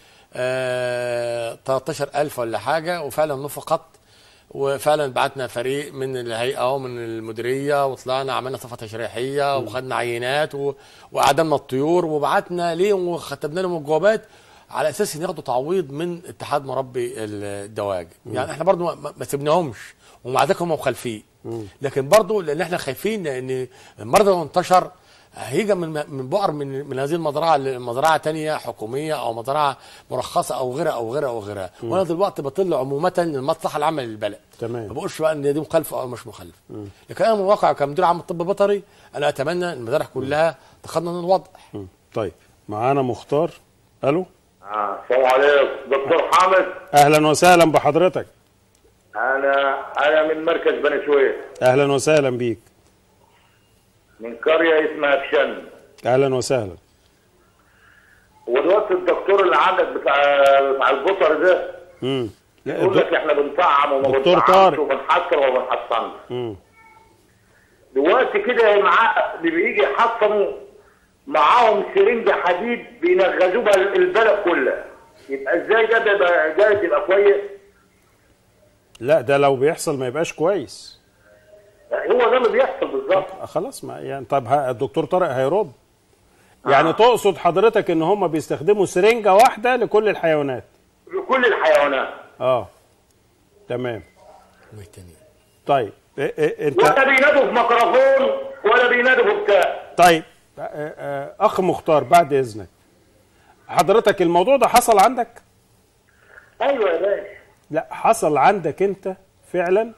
آه 13000 ولا حاجه وفعلا نفقت وفعلا بعتنا فريق من الهيئه ومن المديريه وطلعنا عملنا صفه تشريحيه وخدنا عينات و... واعدمنا الطيور وبعتنا ليهم وختمنا لهم الجوابات على اساس ان ياخدوا تعويض من اتحاد مربي الدواجن يعني احنا برضو ما, ما- ما سيبناهمش ومع ذلك هم مخالفين لكن برضو لان احنا خايفين لان المرض لو انتشر هيجي من من بقر من من هذه المزرعه لمزرعه تانية حكوميه او مزرعه مرخصه او غيرها او غيرها او غيرها وانا دلوقتي بطل عموما للمصلحه العامه للبلد تمام. ما بقولش بقى ان دي مخالفه او مش مخالفه لكن انا من الواقع كمدير عام الطب البيطري انا اتمنى ان المزارع كلها تقنن الوضع مم. طيب معانا مختار الو آه، السلام عليكم دكتور حامد اهلا وسهلا بحضرتك انا انا من مركز بني سويف اهلا وسهلا بيك من قريه اسمها بشن اهلا وسهلا ودلوقتي الدكتور اللي عندك بتاع بتاع البطر ده امم لا يقول الدك- لك احنا بنطعم وما دكتور بنطعمش طارق. وبنحصر وما بنحصنش مم. دلوقتي كده معاه اللي بيجي يحصنوا معاهم سرنجه حديد بينغزوا بها البلد كلها يبقى ازاي ده بيبقى ده يبقى كويس لا ده لو بيحصل ما يبقاش كويس هو ده اللي بيحصل بالظبط آه، خلاص ما يعني طب ها- الدكتور طارق هيرد يعني تقصد حضرتك ان هم بيستخدموا سرنجه واحده لكل الحيوانات لكل الحيوانات اه تمام والتانيين. طيب إيه إيه انت ولا بينادوا في ميكروفون ولا بينادوا في بتاع طيب آه، آه، اخ مختار بعد اذنك حضرتك الموضوع ده حصل عندك ايوه يا باشا لا حصل عندك انت فعلا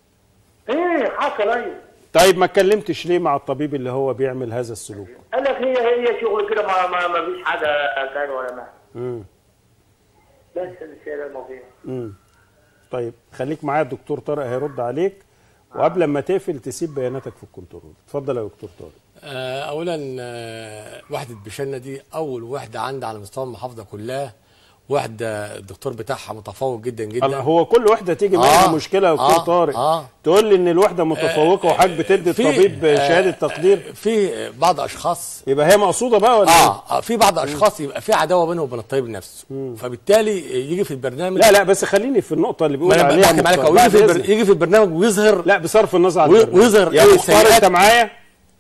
ايه حصل ايوه طيب ما اتكلمتش ليه مع الطبيب اللي هو بيعمل هذا السلوك قال لك هي هي شغل كده ما ما, ما فيش حاجه كان ولا ما امم بس الشيء ده الموضوع امم طيب خليك معايا الدكتور طارق هيرد عليك وقبل ما تقفل تسيب بياناتك في الكنترول اتفضل يا دكتور طارق آه، اولا آه، وحده بشنا دي اول وحده عندي على مستوى المحافظه كلها وحده الدكتور بتاعها متفوق جدا جدا الله هو كل وحده تيجي منها آه، مشكله يا دكتور آه، طارق آه. تقول لي ان الوحده متفوقه وحضرتك بتدي في- الطبيب آه، شهاده تقدير في بعض اشخاص يبقى هي مقصوده بقى ولا إيه؟ اه آه، في بعض اشخاص يبقى في عداوه بينه وبين الطبيب نفسه فبالتالي يجي في البرنامج لا لا بس خليني في النقطه اللي بيقول ما انا عليها بحكي معاك مختار. أهو، يجي في بعد البر... إذنك. يجي في البرنامج ويظهر لا بصرف النظر عن و- البرنامج. ويظهر يا إيه مختار سيئات- انت معايا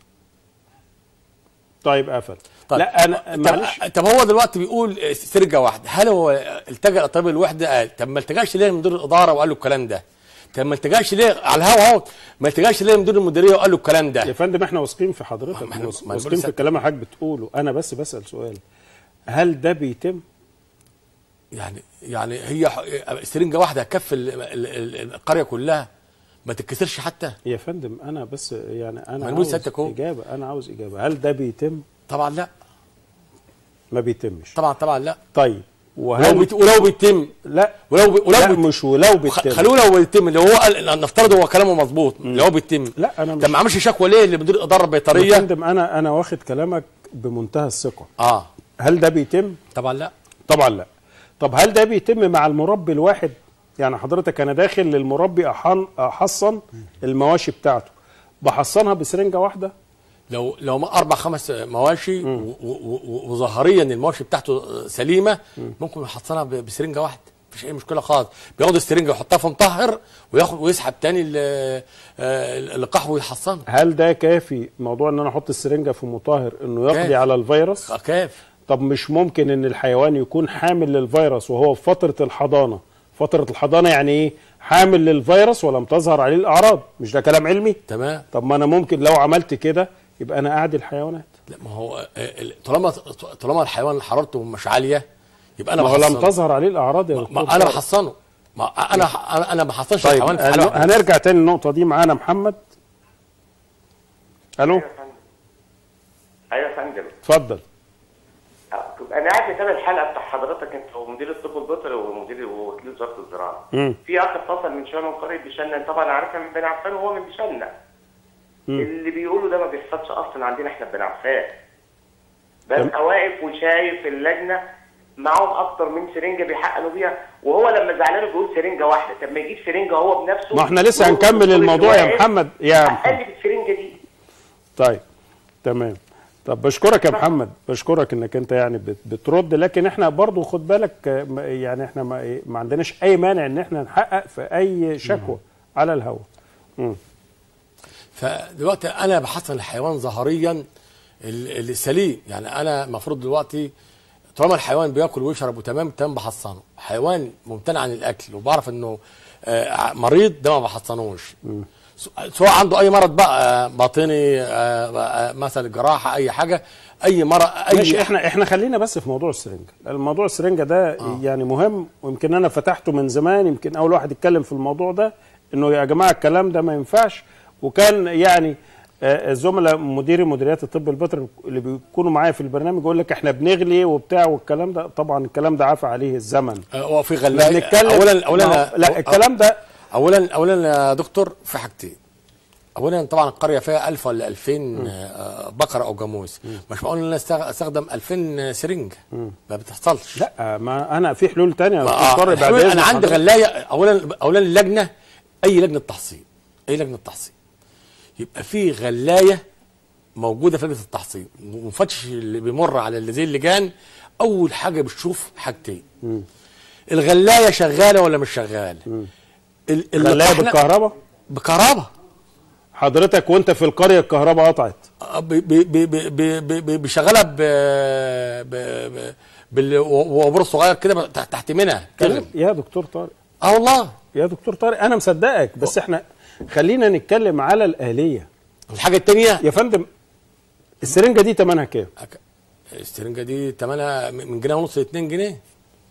طيب قفل طيب لا انا طب, معلش طب هو دلوقتي بيقول سرجه واحده هل هو التجا لطبيب الوحده قال طب ما التجاش ليه لمدير الاداره وقال له الكلام ده طب ما التجاش ليه على الهوا اهو ما التجاش ليه لمدير المديريه وقال له الكلام ده يا فندم احنا واثقين في حضرتك ما إحنا- واث- ما واثقين بقول في لسه- الكلام اللي حضرتك بتقوله انا بس بسال سؤال هل ده بيتم يعني يعني هي ح- سرنجه واحده هتكفي ال- ال- ال- القريه كلها ما تتكسرش حتى يا فندم انا بس يعني انا ما نقول عاوز سيادتك أهو. اجابه انا عاوز اجابه هل ده بيتم طبعا لا ما بيتمش طبعا طبعا لا طيب ولو وهل بيت... ولو بيتم لا ولو بي... ولو لا بيت... مش ولو خ- بيتم خلوه لو بيتم اللي هو قال نفترض هو كلامه مظبوط لو بيتم لا انا مش طب ما عملش شكوى ليه لمدير الاداره يا البيطريه فندم انا انا واخد كلامك بمنتهى الثقه اه هل ده بيتم طبعا لا طبعا لا طب هل ده بيتم مع المربي الواحد يعني حضرتك انا داخل للمربي أحن احصن المواشي بتاعته بحصنها بسرنجه واحده لو لو ما اربع خمس مواشي و- و- و- وظاهريا المواشي بتاعته سليمه ممكن يحصلها ب- بسرنجه واحده مفيش اي مشكله خالص بياخد السرنجه ويحطها في مطهر وياخد ويسحب تاني ال- آه، اللقاح ويحصنه هل ده كافي موضوع ان انا احط السرنجه في مطهر انه يقضي كافي. على الفيروس كاف طب مش ممكن ان الحيوان يكون حامل للفيروس وهو في فتره الحضانه فتره الحضانه يعني ايه حامل للفيروس ولم تظهر عليه الاعراض مش ده كلام علمي تمام طب ما انا ممكن لو عملت كده يبقى انا اعدي الحيوانات لا ما هو آه، ال- طالما طالما الحيوان حرارته مش عاليه يبقى انا ما هو لم بحصنه. تظهر عليه الاعراض يا دكتور ما انا طارق. بحصنه ما انا انا انا ما بحصنش طيب الحيوان في هن- حاله واحدة. هنرجع تاني للنقطه دي معانا محمد الو ايوه يا فندم ايوه يا فندم اتفضل آه، انا قاعد بتابع الحلقه بتاع حضرتك انت ومدير الطب البيطري ومدير ووكيل وزاره الزراعه مم. في اخ اتصل من شويه من قريه بشنا طبعا عارفها من بني عفان وهو من بشنا اللي بيقولوا ده ما بيحصلش اصلا عندنا احنا في بني عفان ببقى واقف وشايف اللجنه معاهم اكتر من سرنجه بيحقنوا بيها وهو لما زعلان بيقول سرنجه واحده طب ما يجيب سرنجه هو بنفسه ما احنا لسه وهو هنكمل الدكتور الموضوع يا اللي واقف محمد يا محمد حقق لي بالسرنجه دي طيب تمام طب بشكرك يا محمد بشكرك انك انت يعني بت- بترد لكن احنا برضو خد بالك آه، ما- يعني احنا ما, ما عندناش اي مانع ان احنا نحقق في اي شكوى على الهواء مم. فدلوقتي انا بحصن الحيوان ظاهريا ال- السليم يعني انا المفروض دلوقتي طالما الحيوان بياكل ويشرب وتمام تمام بحصنه حيوان ممتنع عن الاكل وبعرف انه آه، مريض ده ما بحصنوش س- سواء عنده اي مرض بقى آه، باطني آه، آه، مثلا جراحه اي حاجه اي مرض اي ماشي احنا احنا خلينا بس في موضوع السرنجه الموضوع السرنجه ده آه. يعني مهم ويمكن انا فتحته من زمان يمكن اول واحد يتكلم في الموضوع ده انه يا جماعه الكلام ده ما ينفعش وكان يعني آه، الزملاء مديري مديريات الطب البيطري اللي بيكونوا معايا في البرنامج يقول لك احنا بنغلي وبتاع والكلام ده طبعا الكلام ده عفى عليه الزمن آه، هو في احنا غلاء بنتكلم اولا اولا ما هو- لا الكلام ده اولا اولا يا دكتور في حاجتين اولا طبعا القريه فيها 1000 ولا 2000 آه، بقره او جاموس مش معقول ان انا أستغ- استخدم 2000 سرنجه ما بتحصلش لا ما انا في حلول تانية ما- دكتور طارق بعد الحلول- إذن انا عندي حضرتك. غلايه اولا اولا اللجنه اي لجنه تحصين اي لجنه تحصين يبقى في غلايه موجوده في لجنه التحصين ومفتش اللي بيمر على اللي زي اللجان اول حاجه بتشوف حاجتين الغلايه شغاله ولا مش شغاله ال- اللي غلايه إحنا- بالكهرباء بكهرباء حضرتك وانت في القريه الكهرباء قطعت ب- ب- ب- ب- ب- ب- ب- بشغلها ب ب- ب- بالوبر الصغير كده ب- تحت تحت منها كلام يا دكتور طارق اه والله يا دكتور طارق انا مصدقك بس احنا خلينا نتكلم على الآلية الحاجه الثانيه يا فندم السرنجة دي تمنها كام السرنجه دي ثمنها من جنيه ونص ل 2 جنيه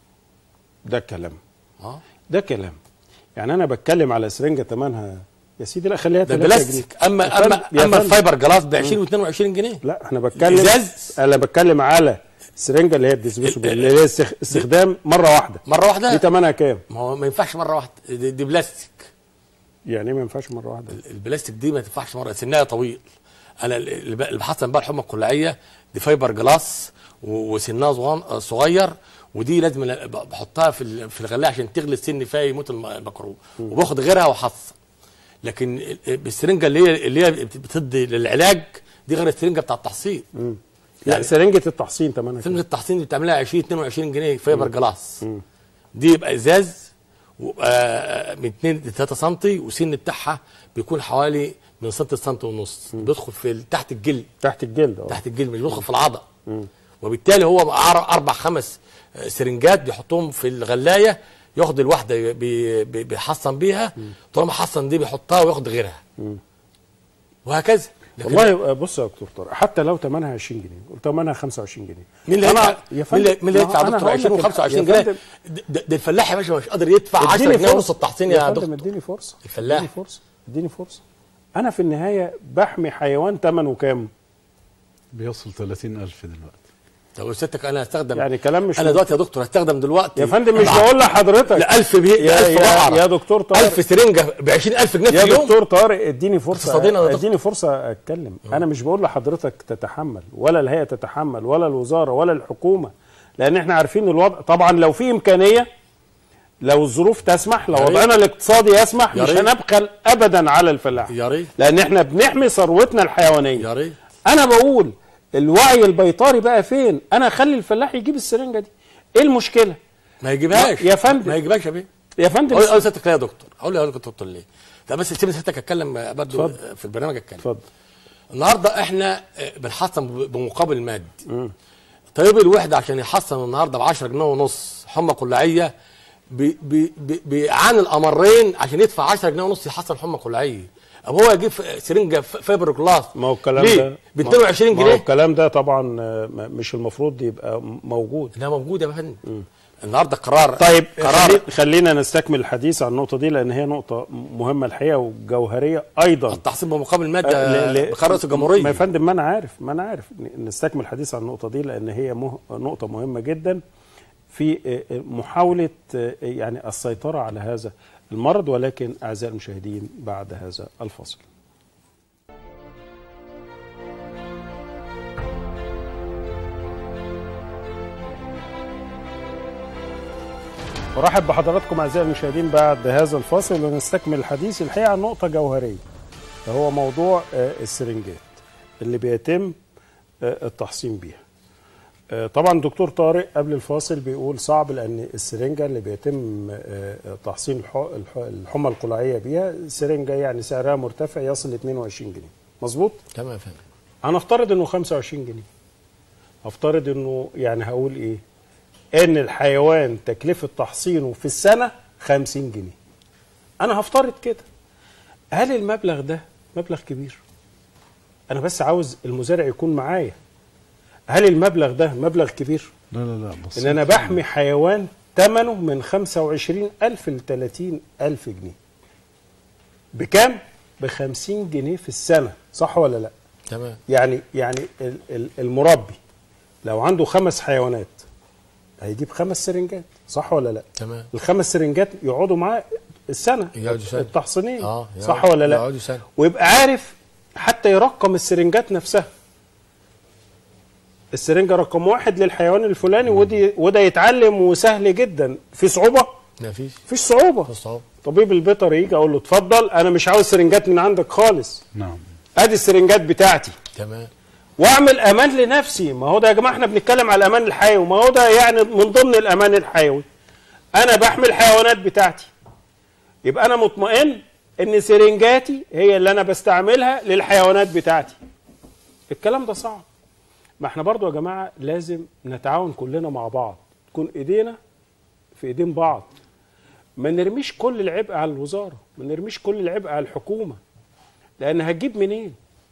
ده كلام اه ده كلام يعني انا بتكلم على سرنجة تمنها يا سيدي لا خليها ده 3 بلاستيك جنيه. اما يا فندم- اما يا اما فندم، الفايبر جلاس ب 20 و22 جنيه لا انا بتكلم إزاز؟ انا بتكلم على السرنجة اللي هي الديسبوسبل اللي هي استخ- استخدام مرة واحدة مره واحده دي تمنها كام ما هو ما ينفعش مره واحده دي, دي بلاستيك يعني إيه ما ينفعش مرة واحدة البلاستيك دي ما تنفعش مره سنها طويل انا اللي ب- اللي بحصل بقى الحمى الكلعيه دي فايبر جلاس و- وسنها صغن- صغير ودي لازم أنا ب- بحطها في ال- في الغلايه عشان تغلي السن فيها يموت الم- المكروه وباخد غيرها واحصن لكن ال- بالسرنجه اللي هي اللي هي بت- بتدي للعلاج دي غير السرنجه بتاع التحصين لا سرنجة التحصين تمنها سرنجه كام التحصين دي بتعملها 20 22 جنيه فايبر جلاس دي يبقى ازاز ويبقى من 2 ل 3 سم وسن بتاعها بيكون حوالي من سم لسم ونص بيدخل في ال- تحت الجلد تحت الجلد اه تحت الجلد مش بيدخل في العضل وبالتالي هو أر- اربع خمس آه، سرنجات بيحطهم في الغلايه ياخد الواحده بي- بي- بيحصن بيها طالما حصن دي بيحطها وياخد غيرها وهكذا لكن والله بص يا دكتور طارق حتى لو ثمنها 20 جنيه قلت ثمنها 25 جنيه مين اللي أنا- هيدفع يا مين فندم، اللي مين اللي ما هو يدفع أنا دكتور هقول 20 لك و25 يا جنيه فندم، ده- ده ده الفلاح يا باشا مش قادر يدفع 10 اديني جنيه ونص فرصة. التحصين يا يا فندم دكتور اديني فرصة الفلاح. اديني فرصة اديني فرصة أنا في النهاية بحمي حيوان ثمنه كام؟ بيصل 30000 دلوقتي طب سيادتك انا هستخدم يعني كلام مش انا دلوقتي يا دكتور هستخدم دلوقتي يا فندم مش بقول لحضرتك ل 1000 بي يا- 1000 يا- بقرة يا دكتور طارق. 1000 سرنجه ب 20000 جنيه في يا اليوم دكتور طارق اديني فرصة اقتصاديا يا دكتور. اديني فرصة اتكلم انا مش بقول لحضرتك تتحمل ولا الهيئة تتحمل ولا الوزارة ولا الحكومة لان احنا عارفين الوضع طبعا لو في امكانية لو الظروف تسمح لو يا ريت. وضعنا الاقتصادي يسمح يا مش ريت. هنبخل ابدا على الفلاح يا ريت لان احنا بنحمي ثروتنا الحيوانيه يا ريت انا بقول الوعي البيطاري بقى فين انا اخلي الفلاح يجيب السرنجه دي ايه المشكله ما يجيبهاش يا فندم. ما يجيبهاش يا بيه يا فندم اقول اقول سيادتك ليه يا دكتور اقول يا دكتور ليه لا بس سيبني سيادتك اتكلم برضه اتفضل. في البرنامج اتكلم اتفضل النهارده احنا بنحصن ب- بمقابل مادي طيب الوحده عشان يحصن النهارده ب 10 جنيه ونص حمى قلعيه بي- بي- بي- بيعاني الامرين عشان يدفع 10 جنيه ونص يحصل حمى قلعيه ابو هو يجيب ف- سرنجه ف- فايبر كلاس ما هو الكلام ليه؟ ده ب 22 ما هو جنيه الكلام ده طبعا آه، م- مش المفروض يبقى م- موجود لا موجود يا فندم النهارده قرار طيب قرار خلي خلينا نستكمل الحديث عن النقطه دي لان هي نقطه مهمه الحقيقه وجوهريه ايضا التحصيل بمقابل ل- ماده ل- بقرار رئيس الجمهوريه ما يا فندم ما انا عارف ما انا عارف ن- نستكمل الحديث عن النقطه دي لان هي مه... نقطه مهمه جدا في آه، آه، محاوله آه، يعني السيطره على هذا المرض ولكن اعزائي المشاهدين بعد هذا الفصل ارحب بحضراتكم اعزائي المشاهدين بعد هذا الفاصل ونستكمل الحديث الحقيقه عن نقطه جوهريه هو موضوع آه، السرنجات اللي بيتم آه، التحصين بيها آه، طبعا دكتور طارق قبل الفاصل بيقول صعب لان السرنجه اللي بيتم آه، تحصين الح- الح- الحمى القلعيه بيها سرنجه يعني سعرها مرتفع يصل ل 22 جنيه مظبوط تمام يا فندم هنفترض انه 25 جنيه هفترض انه يعني هقول ايه ان الحيوان تكلفه تحصينه في السنه 50 جنيه انا هفترض كده هل المبلغ ده مبلغ كبير انا بس عاوز المزارع يكون معايا هل المبلغ ده مبلغ كبير لا لا لا بسيط ان انا بحمي حيوان ثمنه من 25000 ل 30000 جنيه بكام ب 50 جنيه في السنه صح ولا لا تمام يعني يعني ال- ال- المربي لو عنده خمس حيوانات هيجيب خمس سرنجات صح ولا لا تمام الخمس سرنجات يقعدوا معاه السنه يقعدوا سنة. التحصينيه اه صح ولا لا يقعدوا سنه ويبقى عارف حتى يرقم السرنجات نفسها السرنجه رقم واحد للحيوان الفلاني ودي وده يتعلم وسهل جدا في صعوبه ما فيش مفيش صعوبه صعوبة. طبيب البيطري يجي اقول له اتفضل انا مش عاوز سرنجات من عندك خالص نعم ادي السرنجات بتاعتي تمام واعمل امان لنفسي ما هو ده يا جماعه احنا بنتكلم على الامان الحيوي ما هو ده يعني من ضمن الامان الحيوي انا بحمي الحيوانات بتاعتي يبقى انا مطمئن ان سرنجاتي هي اللي انا بستعملها للحيوانات بتاعتي الكلام ده صعب ما احنا برضو يا جماعه لازم نتعاون كلنا مع بعض تكون ايدينا في ايدين بعض ما نرميش كل العبء على الوزاره ما نرميش كل العبء على الحكومه لان هتجيب منين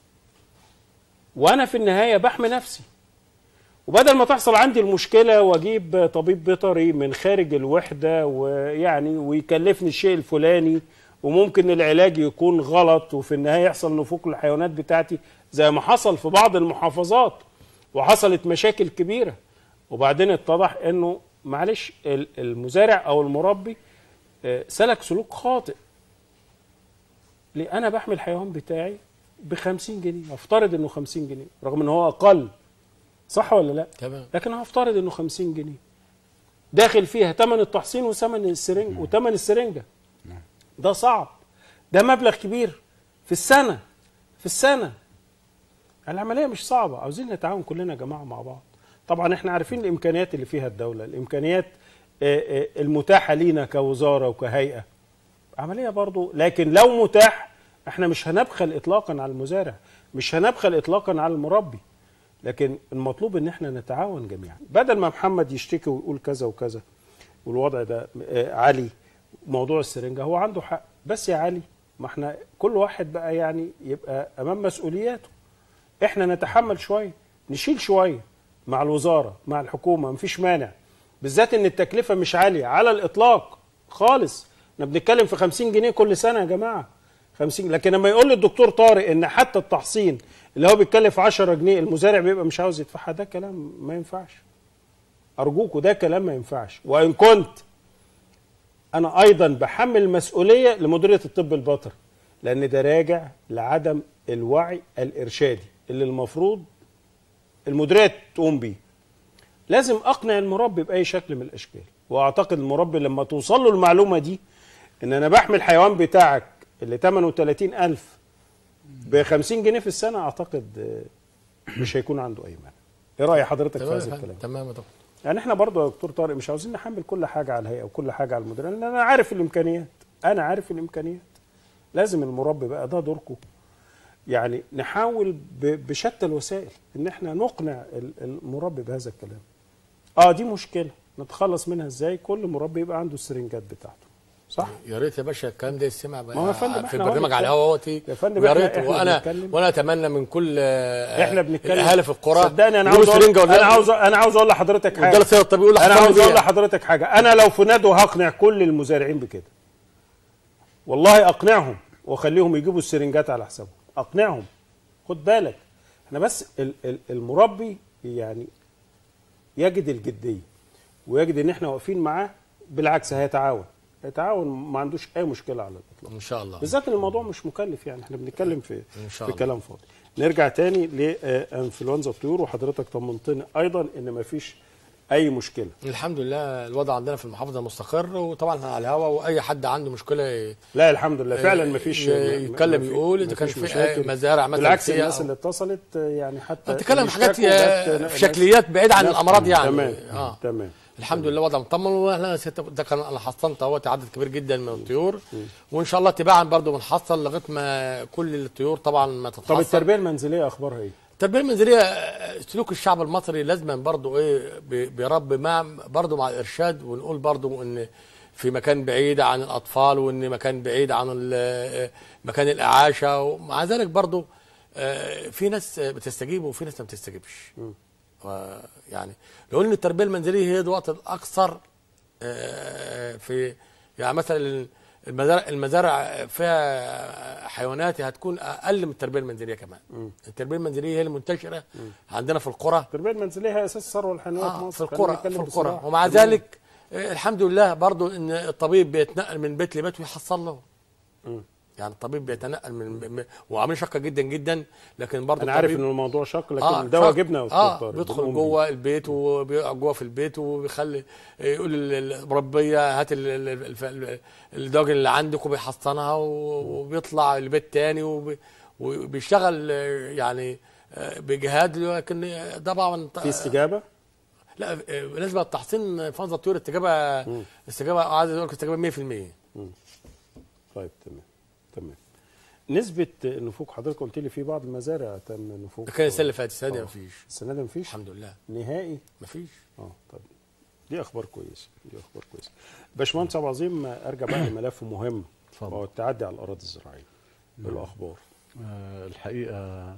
وانا في النهايه بحمي نفسي وبدل ما تحصل عندي المشكله واجيب طبيب بيطري من خارج الوحده ويعني ويكلفني الشيء الفلاني وممكن العلاج يكون غلط وفي النهايه يحصل نفوق للحيوانات بتاعتي زي ما حصل في بعض المحافظات وحصلت مشاكل كبيره وبعدين اتضح انه معلش ال- المزارع او المربي آه، سلك سلوك خاطئ ليه انا بحمي الحيوان بتاعي ب 50 جنيه افترض انه 50 جنيه رغم ان هو اقل صح ولا لا تمام لكن هفترض انه 50 جنيه داخل فيها ثمن التحصين وثمن السرنج وثمن السرنجه ده صعب ده مبلغ كبير في السنه في السنه العمليه مش صعبه عاوزين نتعاون كلنا يا جماعه مع بعض طبعا احنا عارفين الامكانيات اللي فيها الدوله الامكانيات آه، آه، المتاحه لينا كوزاره وكهيئه عمليه برضو لكن لو متاح احنا مش هنبخل اطلاقا على المزارع مش هنبخل اطلاقا على المربي لكن المطلوب ان احنا نتعاون جميعا بدل ما محمد يشتكي ويقول كذا وكذا والوضع ده آه، علي موضوع السرنجه هو عنده حق بس يا علي ما احنا كل واحد بقى يعني يبقى امام مسؤولياته احنا نتحمل شويه نشيل شويه مع الوزاره مع الحكومه مفيش مانع بالذات ان التكلفه مش عاليه على الاطلاق خالص احنا بنتكلم في 50 جنيه كل سنه يا جماعه 50 لكن لما يقول لي الدكتور طارق ان حتى التحصين اللي هو بيتكلف 10 جنيه المزارع بيبقى مش عاوز يدفعها ده كلام ما ينفعش ارجوكوا ده كلام ما ينفعش وان كنت انا ايضا بحمل المسؤوليه لمديريه الطب البيطري لان ده راجع لعدم الوعي الارشادي اللي المفروض المديريه تقوم بيه لازم اقنع المربي باي شكل من الاشكال واعتقد المربي لما توصل له المعلومه دي ان انا بحمي الحيوان بتاعك اللي ثمنه 30000 ب 50 جنيه في السنه اعتقد آه، مش هيكون عنده اي مانع ايه راي حضرتك في تمام يا هذا فندم. الكلام تمام يا دكتور يعني احنا برضو يا دكتور طارق مش عاوزين نحمل كل حاجه على الهيئه وكل حاجه على المدير لان انا عارف الامكانيات انا عارف الامكانيات لازم المربي بقى ده دوركم يعني نحاول ب- بشتى الوسائل ان احنا نقنع ال- المربي بهذا الكلام اه دي مشكله نتخلص منها ازاي كل مربي يبقى عنده السرنجات بتاعته صح يا ريت يا باشا الكلام ده يسمع بقى ما هو يا فندم في احنا برنامج هو على الهواء وقتي يا فندم ويا احنا- ريت احنا وانا بنتكلم- وانا اتمنى من كل آه، احنا بنتكلم الاهالي في القرى صدقني انا يجيبوا عاوز أقول سرنجه ولا انا عاوز انا عاوز اقول لحضرتك حاجه وده السيد الطبيب يقول انا لحضرتك عاوز اقول بيها. لحضرتك حاجه انا لو في ندوه هقنع كل المزارعين بكده والله اقنعهم واخليهم يجيبوا السرنجات على حسابهم اقنعهم خد بالك احنا بس ال- ال- المربي يعني يجد الجديه ويجد ان احنا واقفين معاه بالعكس هيتعاون هيتعاون ما عندوش اي مشكله على الاطلاق ان شاء الله بالذات ان الموضوع مش مكلف يعني احنا بنتكلم في إن شاء في الله. كلام فاضي نرجع تاني لانفلونزا الطيور وحضرتك طمنتني ايضا ان ما فيش اي مشكله الحمد لله الوضع عندنا في المحافظه مستقر وطبعا احنا على الهواء واي حد عنده مشكله ي- لا الحمد لله فعلا ما فيش يتكلم يقول اذا كان في مزارع مثلا بالعكس فيها الناس أو- اللي اتصلت يعني حتى بتتكلم اللي حاجات اشتكوا آه، جت في ناس- شكليات بعيده عن ناس- الامراض يعني تمام اه تمام الحمد لله وضع مطمن واحنا ست- ده كان انا حصلت اهوت عدد كبير جدا من الطيور وان شاء الله تباعا برضو بنحصل لغايه ما كل الطيور طبعا ما تتحصل طب التربيه المنزليه اخبارها ايه؟ التربيه المنزليه آه، سلوك الشعب المصري لازما برضو ايه بي- بيربي مع برضو مع الارشاد ونقول برضو ان في مكان بعيد عن الاطفال وان مكان بعيد عن ال- آه، مكان الاعاشه ومع ذلك برضو آه، في ناس آه، بتستجيب وفي ناس ما بتستجيبش و- يعني لو ان التربيه المنزليه هي الوقت الاكثر آه، في يعني مثلا المزارع المزارع فيها حيوانات هتكون اقل من التربيه المنزليه كمان التربيه المنزليه هي المنتشره عندنا في القرى التربيه المنزليه هي اساس الثروه الحيوانيه في آه مصر في خلينا القرى نتكلم في القرى بصراحة. ومع تمام. ذلك آه، الحمد لله برضو ان الطبيب بيتنقل من بيت لبيت ويحصل له يعني الطبيب بيتنقل من من- وعامل شقه جدا جدا لكن برضو انا عارف الطبيب- ان الموضوع شق لكن اه ده شق- واجبنا يا اه دكتور طارق. بيدخل بنقوم بيه. جوه البيت وبيقعد جوه في البيت وبيخلي يقول لل- المربيه هات ال- ال- الف- ال- الدواجن اللي عندك وبيحصنها و- وبيطلع البيت تاني وبي- وبيشتغل آه، يعني آه، بجهاد لكن طبعا في استجابه لا آه، بالنسبه للتحصين فنزة الطيور استجابه استجابه عايز اقول لك استجابه 100% طيب تمام تمام نسبة النفوق حضرتك قلت لي في بعض المزارع تم نفوق ده كان السنه اللي فاتت السنه دي آه. مفيش السنة دي مفيش الحمد لله نهائي مفيش اه طب دي اخبار كويسة دي اخبار كويسة باشمهندس ابو عظيم ارجع بقى لملف مهم اتفضل. وهو التعدي على الاراضي الزراعية بالاخبار آه، الحقيقة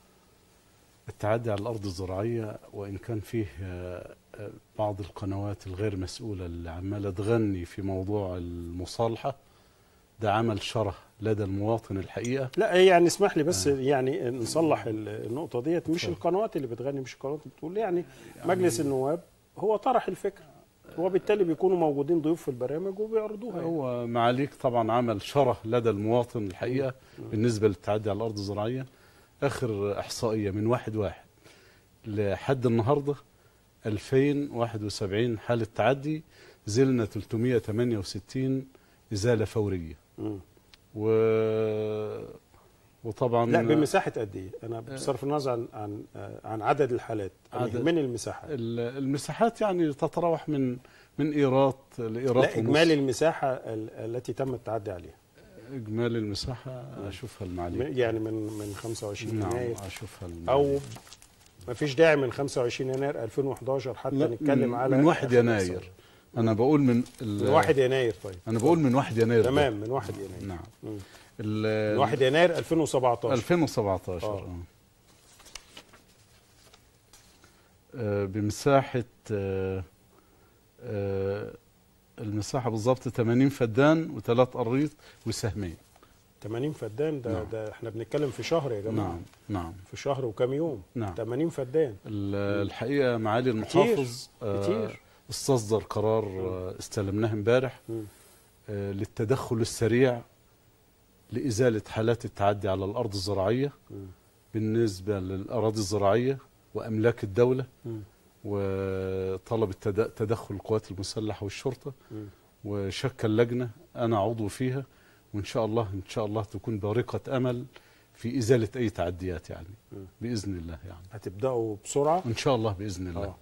التعدي على الأرض الزراعية وإن كان فيه آه، آه، بعض القنوات الغير مسؤولة اللي عمالة تغني في موضوع المصالحة ده عمل شره لدى المواطن الحقيقة لا يعني اسمح لي بس يعني نصلح ال- النقطة ديت مش القنوات اللي بتغني مش القنوات اللي بتقول يعني مجلس النواب هو طرح الفكرة وبالتالي بيكونوا موجودين ضيوف في البرامج وبيعرضوها يعني. هو معاليك طبعا عمل شره لدى المواطن الحقيقة بالنسبة للتعدي على الأرض الزراعية آخر إحصائية من واحد واحد لحد النهاردة 2071 حالة تعدي زلنا 368 إزالة فورية مم. و... وطبعا لا بمساحة قد ايه؟ أنا بصرف النظر عن عن عن عدد الحالات، أنا عدد- يهمني المساحة. ال- المساحات يعني تتراوح من من ايرات لايرات لا إجمالي المساحة ال- التي تم التعدي عليها. اجمالي المساحه اشوفها المعالي يعني من من 25 نعم يناير اشوفها المعالي. أو ما فيش داعي من 25 يناير 2011 حتى لا، نتكلم من- على من 1 آخر يناير الإحصائية. انا بقول من ال- من 1 يناير طيب انا بقول من 1 يناير ده. تمام من 1 يناير نعم مم. ال- من 1 يناير 2017 2017 آه. آه. آه، بمساحة آه، آه، المساحة بالضبط 80 فدان وثلاث قريط وسهمين 80 فدان ده نعم. ده احنا بنتكلم في شهر يا جماعة نعم نعم في شهر وكام يوم نعم. 80 فدان ال- الحقيقة معالي المحافظ آه، كتير. استصدر قرار آه، استلمناه امبارح مم. آه، للتدخل السريع لإزالة حالات التعدي على الأرض الزراعية مم. بالنسبة للأراضي الزراعية وأملاك الدولة مم. وطلب التد- تدخل القوات المسلحة والشرطة مم. وشكل لجنة أنا عضو فيها وإن شاء الله إن شاء الله تكون بارقة أمل في إزالة أي تعديات يعني مم. بإذن الله يعني هتبدأوا بسرعة إن شاء الله بإذن الله آه.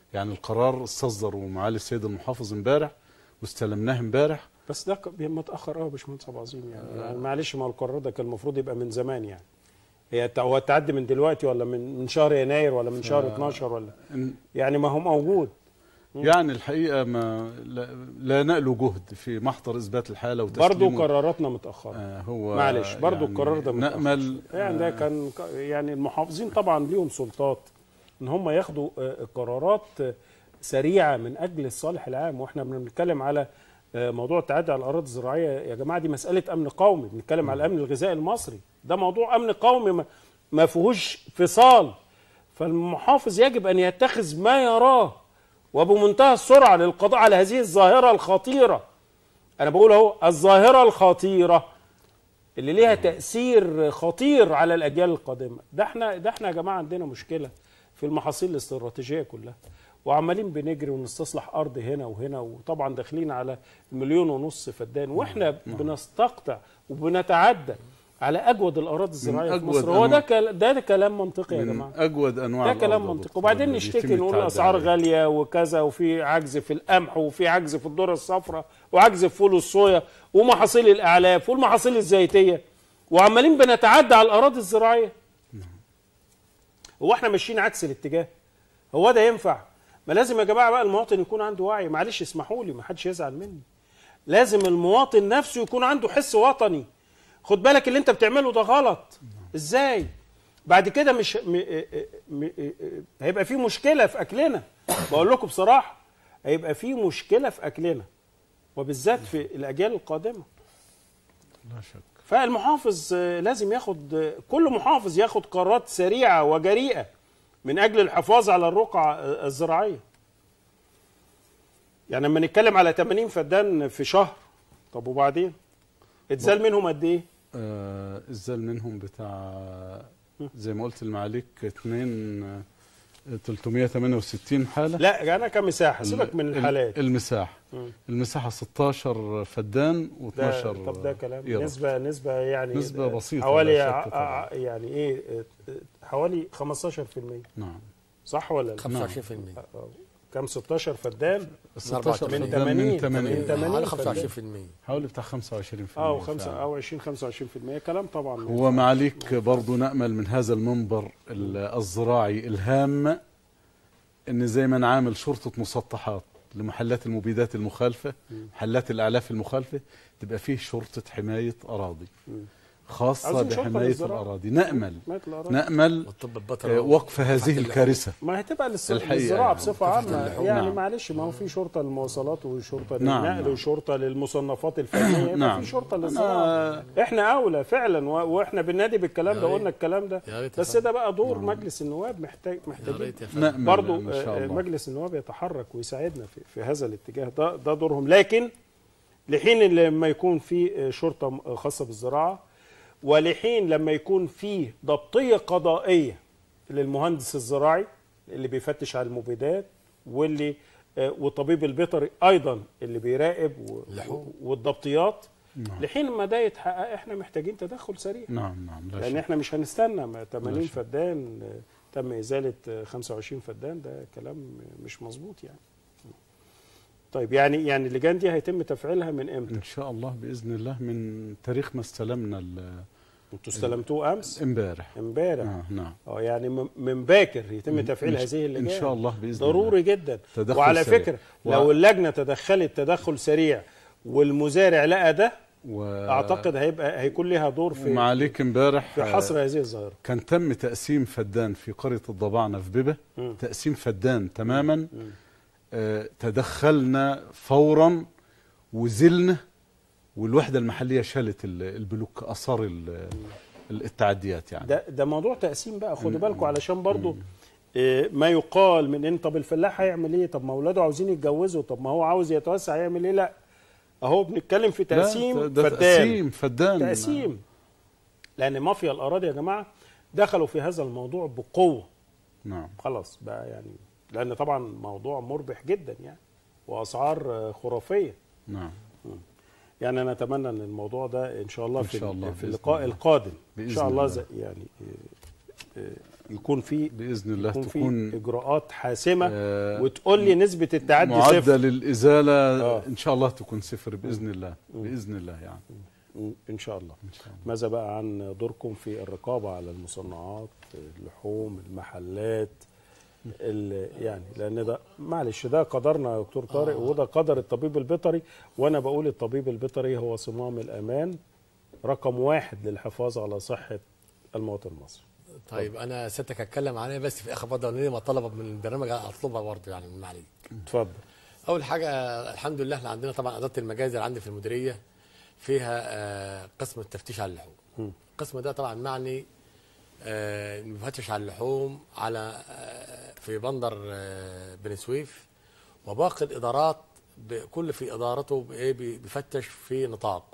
يعني القرار استصدر ومعالي السيد المحافظ امبارح واستلمناه امبارح بس ده ك- متاخر قوي يا باشمهندس ابو عظيم يعني, يعني معلش ما القرار ده كان المفروض يبقى من زمان يعني هي الت- هو تعدي من دلوقتي ولا من من شهر يناير ولا من شهر 12 ولا إن- يعني ما هو موجود يعني الحقيقه ما لا, لا نألو جهد في محضر اثبات الحاله برضه وتسليمه قراراتنا متاخره آه هو معلش برضه يعني القرار ده متأخر. نأمل يعني ده كان ك- يعني المحافظين طبعا ليهم سلطات ان هم ياخدوا آه، قرارات آه، سريعه من اجل الصالح العام واحنا بنتكلم على آه، موضوع التعدي على الاراضي الزراعيه يا جماعه دي مساله امن قومي بنتكلم على الامن الغذائي المصري ده موضوع امن قومي ما- ما فيهوش فصال فالمحافظ يجب ان يتخذ ما يراه وبمنتهى السرعه للقضاء على هذه الظاهره الخطيره انا بقول اهو الظاهره الخطيره اللي ليها تأثير خطير على الأجيال القادمة ده احنا ده احنا يا جماعة عندنا مشكلة في المحاصيل الاستراتيجية كلها وعمالين بنجري ونستصلح أرض هنا وهنا وطبعا داخلين على مليون ونص فدان واحنا بنستقطع وبنتعدى على أجود الأراضي الزراعية في أجود مصر هو أنواع- ده كل- ده, ده كلام منطقي يا من جماعة اجود انواع ده كلام الأرض منطقي وبعدين اللي نشتكي بيتم نقول التعدي الاسعار عليها. غاليه وكذا وفي عجز في القمح وفي عجز في الذره الصفراء وعجز في فول الصويا ومحاصيل الاعلاف والمحاصيل الزيتيه وعمالين بنتعدى على الاراضي الزراعيه هو احنا ماشيين عكس الاتجاه هو ده ينفع ما لازم يا جماعه بقى المواطن يكون عنده وعي معلش اسمحوا لي ما حدش يزعل مني لازم المواطن نفسه يكون عنده حس وطني خد بالك اللي انت بتعمله ده غلط ازاي بعد كده مش م... م... م... هيبقى في مشكله في اكلنا بقول لكم بصراحه هيبقى في مشكله في اكلنا وبالذات في الاجيال القادمه لا شك فالمحافظ آه، لازم ياخد آه، كل محافظ ياخد قرارات سريعه وجريئه من اجل الحفاظ على الرقعه آه، الزراعيه يعني لما نتكلم على 80 فدان في شهر طب وبعدين اتزال منهم قد ايه آه الزال منهم بتاع زي ما قلت المعاليك اتنين آه، 368 حاله لا انا كمساحه سيبك من ال- الحالات المساحه مم. المساحه 16 فدان ده و12 طب ده كلام إيراد. نسبة نسبة يعني نسبة بسيطة حوالي لا شك ع- طبعاً. ع- يعني ايه آه، آه، حوالي 15% نعم صح ولا لا؟ 25% آه، كم 16 فدان 16 من من فدان 80 من من 80 80 حوالي فدان. 25% حوالي بتاع 25% اه وخمسة فعلاً. او 20 25% كلام طبعا هو معاليك برضو نأمل من هذا المنبر ال- الزراعي الهام ان زي ما نعامل شرطة مسطحات لمحلات المبيدات المخالفة محلات الأعلاف المخالفة تبقى فيه شرطة حماية أراضي خاصة عاوزين شرطة بحماية للزراعة. الأراضي نأمل مات الأراضي. نأمل والطب البيطري آه، وقف هذه الكارثة ما هتبقى للس- الحقيقة للزراعه يعني. بصفه وكافة عامه اللحوم. يعني نعم. معلش ما هو في شرطه للمواصلات وشرطه نعم، للنقل نعم. وشرطه للمصنفات الفنيه يبقى نعم. في شرطه أنا- للزراعه احنا اولى فعلا و- واحنا بننادي بالكلام يا ده ريت. قلنا الكلام ده يا ريت يا بس فندم. ده بقى دور مجلس النواب محتاج يا محتاجين ريت يا فندم نأمل برضو إن شاء آه، الله مجلس النواب يتحرك ويساعدنا في, في هذا الاتجاه ده ده دورهم لكن لحين لما يكون في آه، شرطه م- خاصه بالزراعه ولحين لما يكون في ضبطيه قضائيه للمهندس الزراعي اللي بيفتش على المبيدات واللي آه، والطبيب البيطري ايضا اللي بيراقب و- اللحوم. والضبطيات لحين ما ده يتحقق احنا محتاجين تدخل سريع نعم نعم لا لان شك احنا مش هنستنى ما 80 شك. فدان آه، تم ازاله آه، 25 فدان ده كلام مش مظبوط يعني طيب يعني يعني اللجان دي هيتم تفعيلها من امتى؟ إن شاء الله بإذن الله من تاريخ ما استلمنا ال- انتوا استلمتوه امس؟ امبارح امبارح آه نعم اه يعني من- من باكر يتم تفعيل إن ش- هذه اللجان إن شاء الله بإذن ضروري جدا تدخل وعلى سريع. فكره و- لو اللجنه تدخلت تدخل سريع والمزارع لقى ده و... اعتقد هيبقى هيكون لها دور في ومعاليك امبارح في حصر هذه الظاهره كان تم تقسيم فدان في قرية الضبعنة في ببة مم. تقسيم فدان تماما آه تدخلنا فورا وزلنا والوحدة المحلية شالت ال- البلوك أثار ال- التعديات يعني ده ده موضوع تقسيم بقى خدوا بالكم علشان برضو آه، ما يقال من ان طب الفلاح هيعمل ايه طب ما اولاده عاوزين يتجوزوا طب ما هو عاوز يتوسع يعمل ايه لا اهو بنتكلم في لا، تقسيم ده فدان تقسيم فدان تقسيم لان مافيا الاراضي يا جماعه دخلوا في هذا الموضوع بقوه نعم خلاص بقى يعني لان طبعا موضوع مربح جدا يعني واسعار آه، خرافيه نعم يعني انا اتمنى ان الموضوع ده ان شاء الله إن في شاء الله في بإذن اللقاء الله. القادم ان بإذن شاء الله الله. زي يعني آه، آه، يكون في باذن الله يكون في تكون اجراءات حاسمه آه، وتقول لي نسبه التعدي صفر معدل الازاله آه. ان شاء الله تكون صفر باذن الله باذن الله يعني ان شاء الله ان شاء الله ماذا بقى عن دوركم في الرقابه على المصنعات اللحوم المحلات ال- يعني لان ده معلش ده قدرنا يا دكتور طارق وده قدر الطبيب البيطري وانا بقول الطبيب البيطري هو صمام الامان رقم واحد للحفاظ على صحه المواطن المصري طيب انا سيادتك هتكلم عليها بس في اخر برضه ليه مطالبه من البرنامج اطلبها برضه يعني من عليك اتفضل اول حاجه الحمد لله احنا عندنا طبعا اداره المجازر عندي في المديريه فيها آه، قسم التفتيش على اللحوم القسم ده طبعا معني آه، إنه بيفتش على اللحوم على آه، في بندر آه، بني سويف وباقي الادارات ب- كل في ادارته بايه بي- بيفتش في نطاقه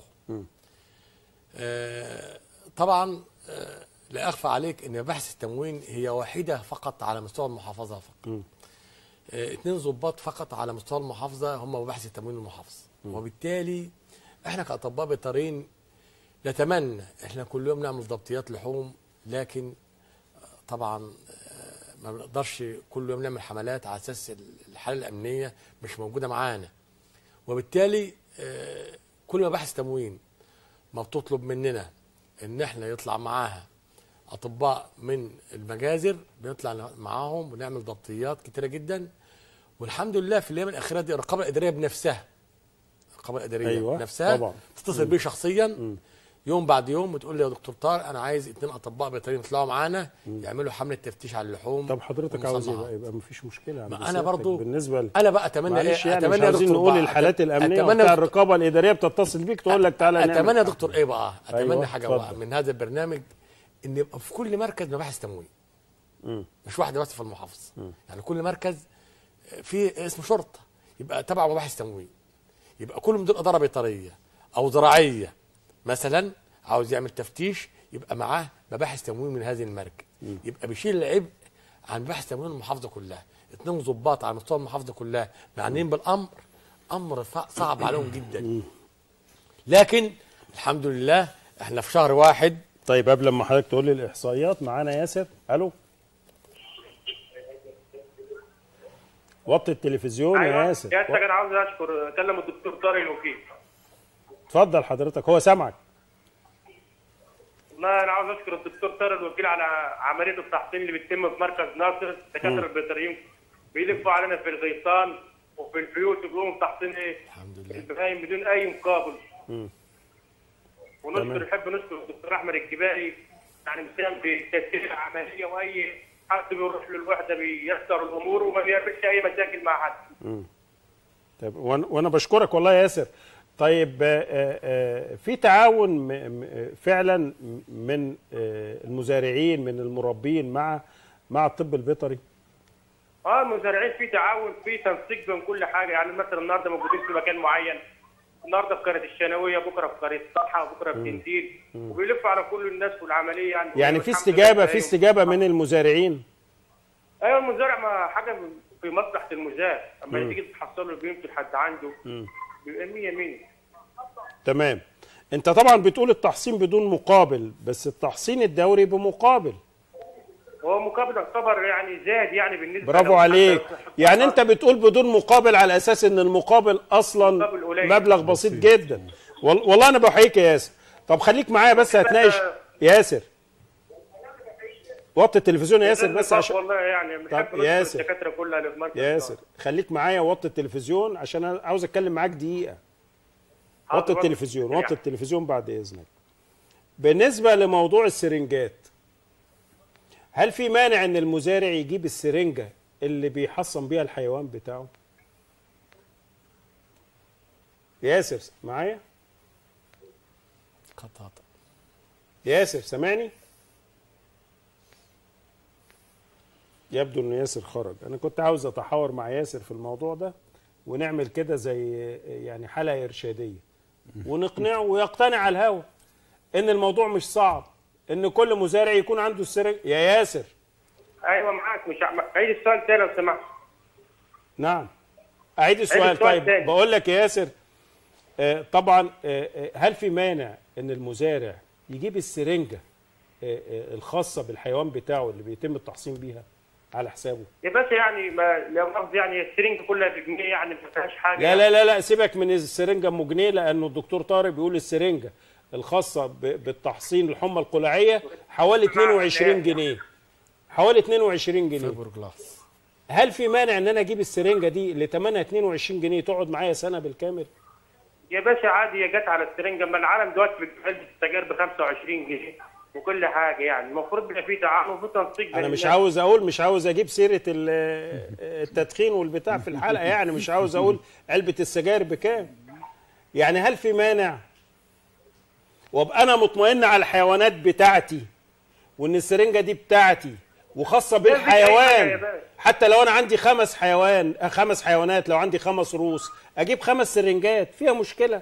آه، طبعا آه، لا اخفى عليك ان مباحث التموين هي واحده فقط على مستوى المحافظه فقط آه، اتنين ضباط فقط على مستوى المحافظه هم مباحث التموين المحافظه وبالتالي احنا كاطباء بيطريين نتمنى احنا كل يوم نعمل ضبطيات لحوم لكن آه، طبعا آه، ما بنقدرش كل يوم نعمل حملات على اساس الحاله الامنيه مش موجوده معانا وبالتالي آه، كل مباحث تموين ما بتطلب مننا ان احنا يطلع معاها اطباء من المجازر بنطلع معاهم ونعمل ضبطيات كتيره جدا والحمد لله في الايام الاخيره دي الرقابه الاداريه بنفسها الرقابه الاداريه أيوة، نفسها طبعا. تتصل بيه شخصيا يوم بعد يوم وتقول لي يا دكتور طارق انا عايز اثنين اطباء بيطريين يطلعوا معانا يعملوا حمله تفتيش على اللحوم طب حضرتك عاوز ايه والمصنعات. بقى يبقى مفيش مشكله عند ما انا سيادتك برضو بالنسبه ل... انا بقى اتمنى معلش ايه يعني اتمنى مش يا عاوزين دكتور نقول بقى الحالات أت- الامنيه اتمنى وبتاع يا الرقابه الاداريه بتتصل بيك تقول لك تعالى نعمل اتمنى يا دكتور ايه بقى اتمنى أيوة، حاجه اتفضل. بقى من هذا البرنامج ان يبقى في كل مركز مباحث تموين مش واحده بس في المحافظه يعني كل مركز في اسم شرطه يبقى تبع مباحث تموين يبقى كل مدير اداره بيطريه او زراعيه مثلا عاوز يعمل تفتيش يبقى معاه مباحث تموين من هذه المركز يبقى بيشيل العبء عن مباحث تموين المحافظه كلها اثنين ضباط على مستوى المحافظه كلها معنيين بالامر امر صع- صعب عليهم جدا لكن الحمد لله احنا في شهر واحد طيب قبل ما حضرتك تقول لي الاحصائيات معانا ياسر الو وطي التلفزيون يا ياسر سيادتك انا عاوز اشكر اكلم الدكتور طارق الوكيل اتفضل حضرتك هو سامعك والله انا عاوز اشكر الدكتور طارق الوكيل على عمليه التحصين اللي بتتم في مركز ناصر الدكاتره البيطريين بيلفوا علينا في الغيطان وفي البيوت وبيقوموا بتحصين ايه الحمد لله البهايم بدون اي مقابل تمام. ونشكر نحب نشكر الدكتور احمد الجبائي يعني مساهم في تسهيل العمليه واي حد بيروح للوحده بيسر الامور وما بيقابلش اي مشاكل مع حد طيب وانا وأنا بشكرك والله يا ياسر طيب آه، آه، آه، في تعاون م- م- فعلا من آه، المزارعين من المربين مع مع الطب البيطري اه المزارعين في تعاون في تنسيق بين كل حاجه يعني مثلا النهارده موجودين في مكان معين النهارده في قريه الشناويه بكره في قريه الصحه وبكره في تنزيل وبيلفوا على كل الناس والعمليه يعني يعني في والحمد لله استجابه في أيوة. استجابه من المزارعين ايوه المزارع ما حاجه في مصلحه المزارع اما تيجي تحصل له بيمشي لحد عنده بيبقى 100 100 تمام انت طبعا بتقول التحصين بدون مقابل بس التحصين الدوري بمقابل هو مقابل يعتبر يعني زاد يعني بالنسبه برافو لو عليك حتى- يعني انت بتقول بدون مقابل على اساس ان المقابل اصلا مقابل قليل. مبلغ بسيط جدا وال- والله انا بحييك يا ياسر طب خليك معايا بس هتناقش ياسر وطي التلفزيون يا ياسر بس عشان والله يعني بنحب نشكر ياسر. الدكاتره كلها اللي في مركز ياسر خليك معايا وطي التلفزيون عشان انا عاوز اتكلم معاك دقيقه حاضر وطي برضه. التلفزيون يعني. وطي التلفزيون بعد اذنك بالنسبه لموضوع السرنجات هل في مانع ان المزارع يجيب السرنجه اللي بيحصن بيها الحيوان بتاعه ياسر معايا قطعت ياسر سامعني يبدو ان ياسر خرج انا كنت عاوز اتحاور مع ياسر في الموضوع ده ونعمل كده زي يعني حلقه ارشاديه ونقنعه ويقتنع على الهوا ان الموضوع مش صعب ان كل مزارع يكون عنده السرنج يا ياسر ايوه معاك مش ع- عيد السؤال تاني لو سمحت نعم اعيد السؤال السؤال طيب تاني. بقول لك يا ياسر آه، طبعا آه، آه، هل في مانع ان المزارع يجيب السرنجه آه، آه، الخاصه بالحيوان بتاعه اللي بيتم التحصين بيها على حسابه يا باشا يعني ما لو مؤاخذة يعني السرنج كلها بجنيه يعني ما فيهاش حاجه لا لا لا لا سيبك من السرنجه ام جنيه لانه الدكتور طارق بيقول السرنجه الخاصه ب- بالتحصين الحمى القلاعيه حوالي 22 جنيه حوالي 22 جنيه فيبر جلاس هل في مانع ان انا اجيب السرنجه دي اللي ثمنها 22 جنيه تقعد معايا سنه بالكامل يا باشا عادي هي جت على السرنجه ما العالم دلوقتي بتجيب علبه السجاير ب 25 جنيه وكل حاجه يعني المفروض يبقى في تعاون وفي تنسيق بين انا مش الناس. عاوز اقول مش عاوز اجيب سيره ال- التدخين والبتاع في الحلقه يعني مش عاوز اقول علبه السجاير بكام يعني هل في مانع وابقى انا مطمئن على الحيوانات بتاعتي وان السرنجه دي بتاعتي وخاصه مفيش أي حاجة يا بالحيوان باشا. حتى لو انا عندي خمس حيوان آه، خمس حيوانات لو عندي خمس روس اجيب خمس سرنجات فيها مشكله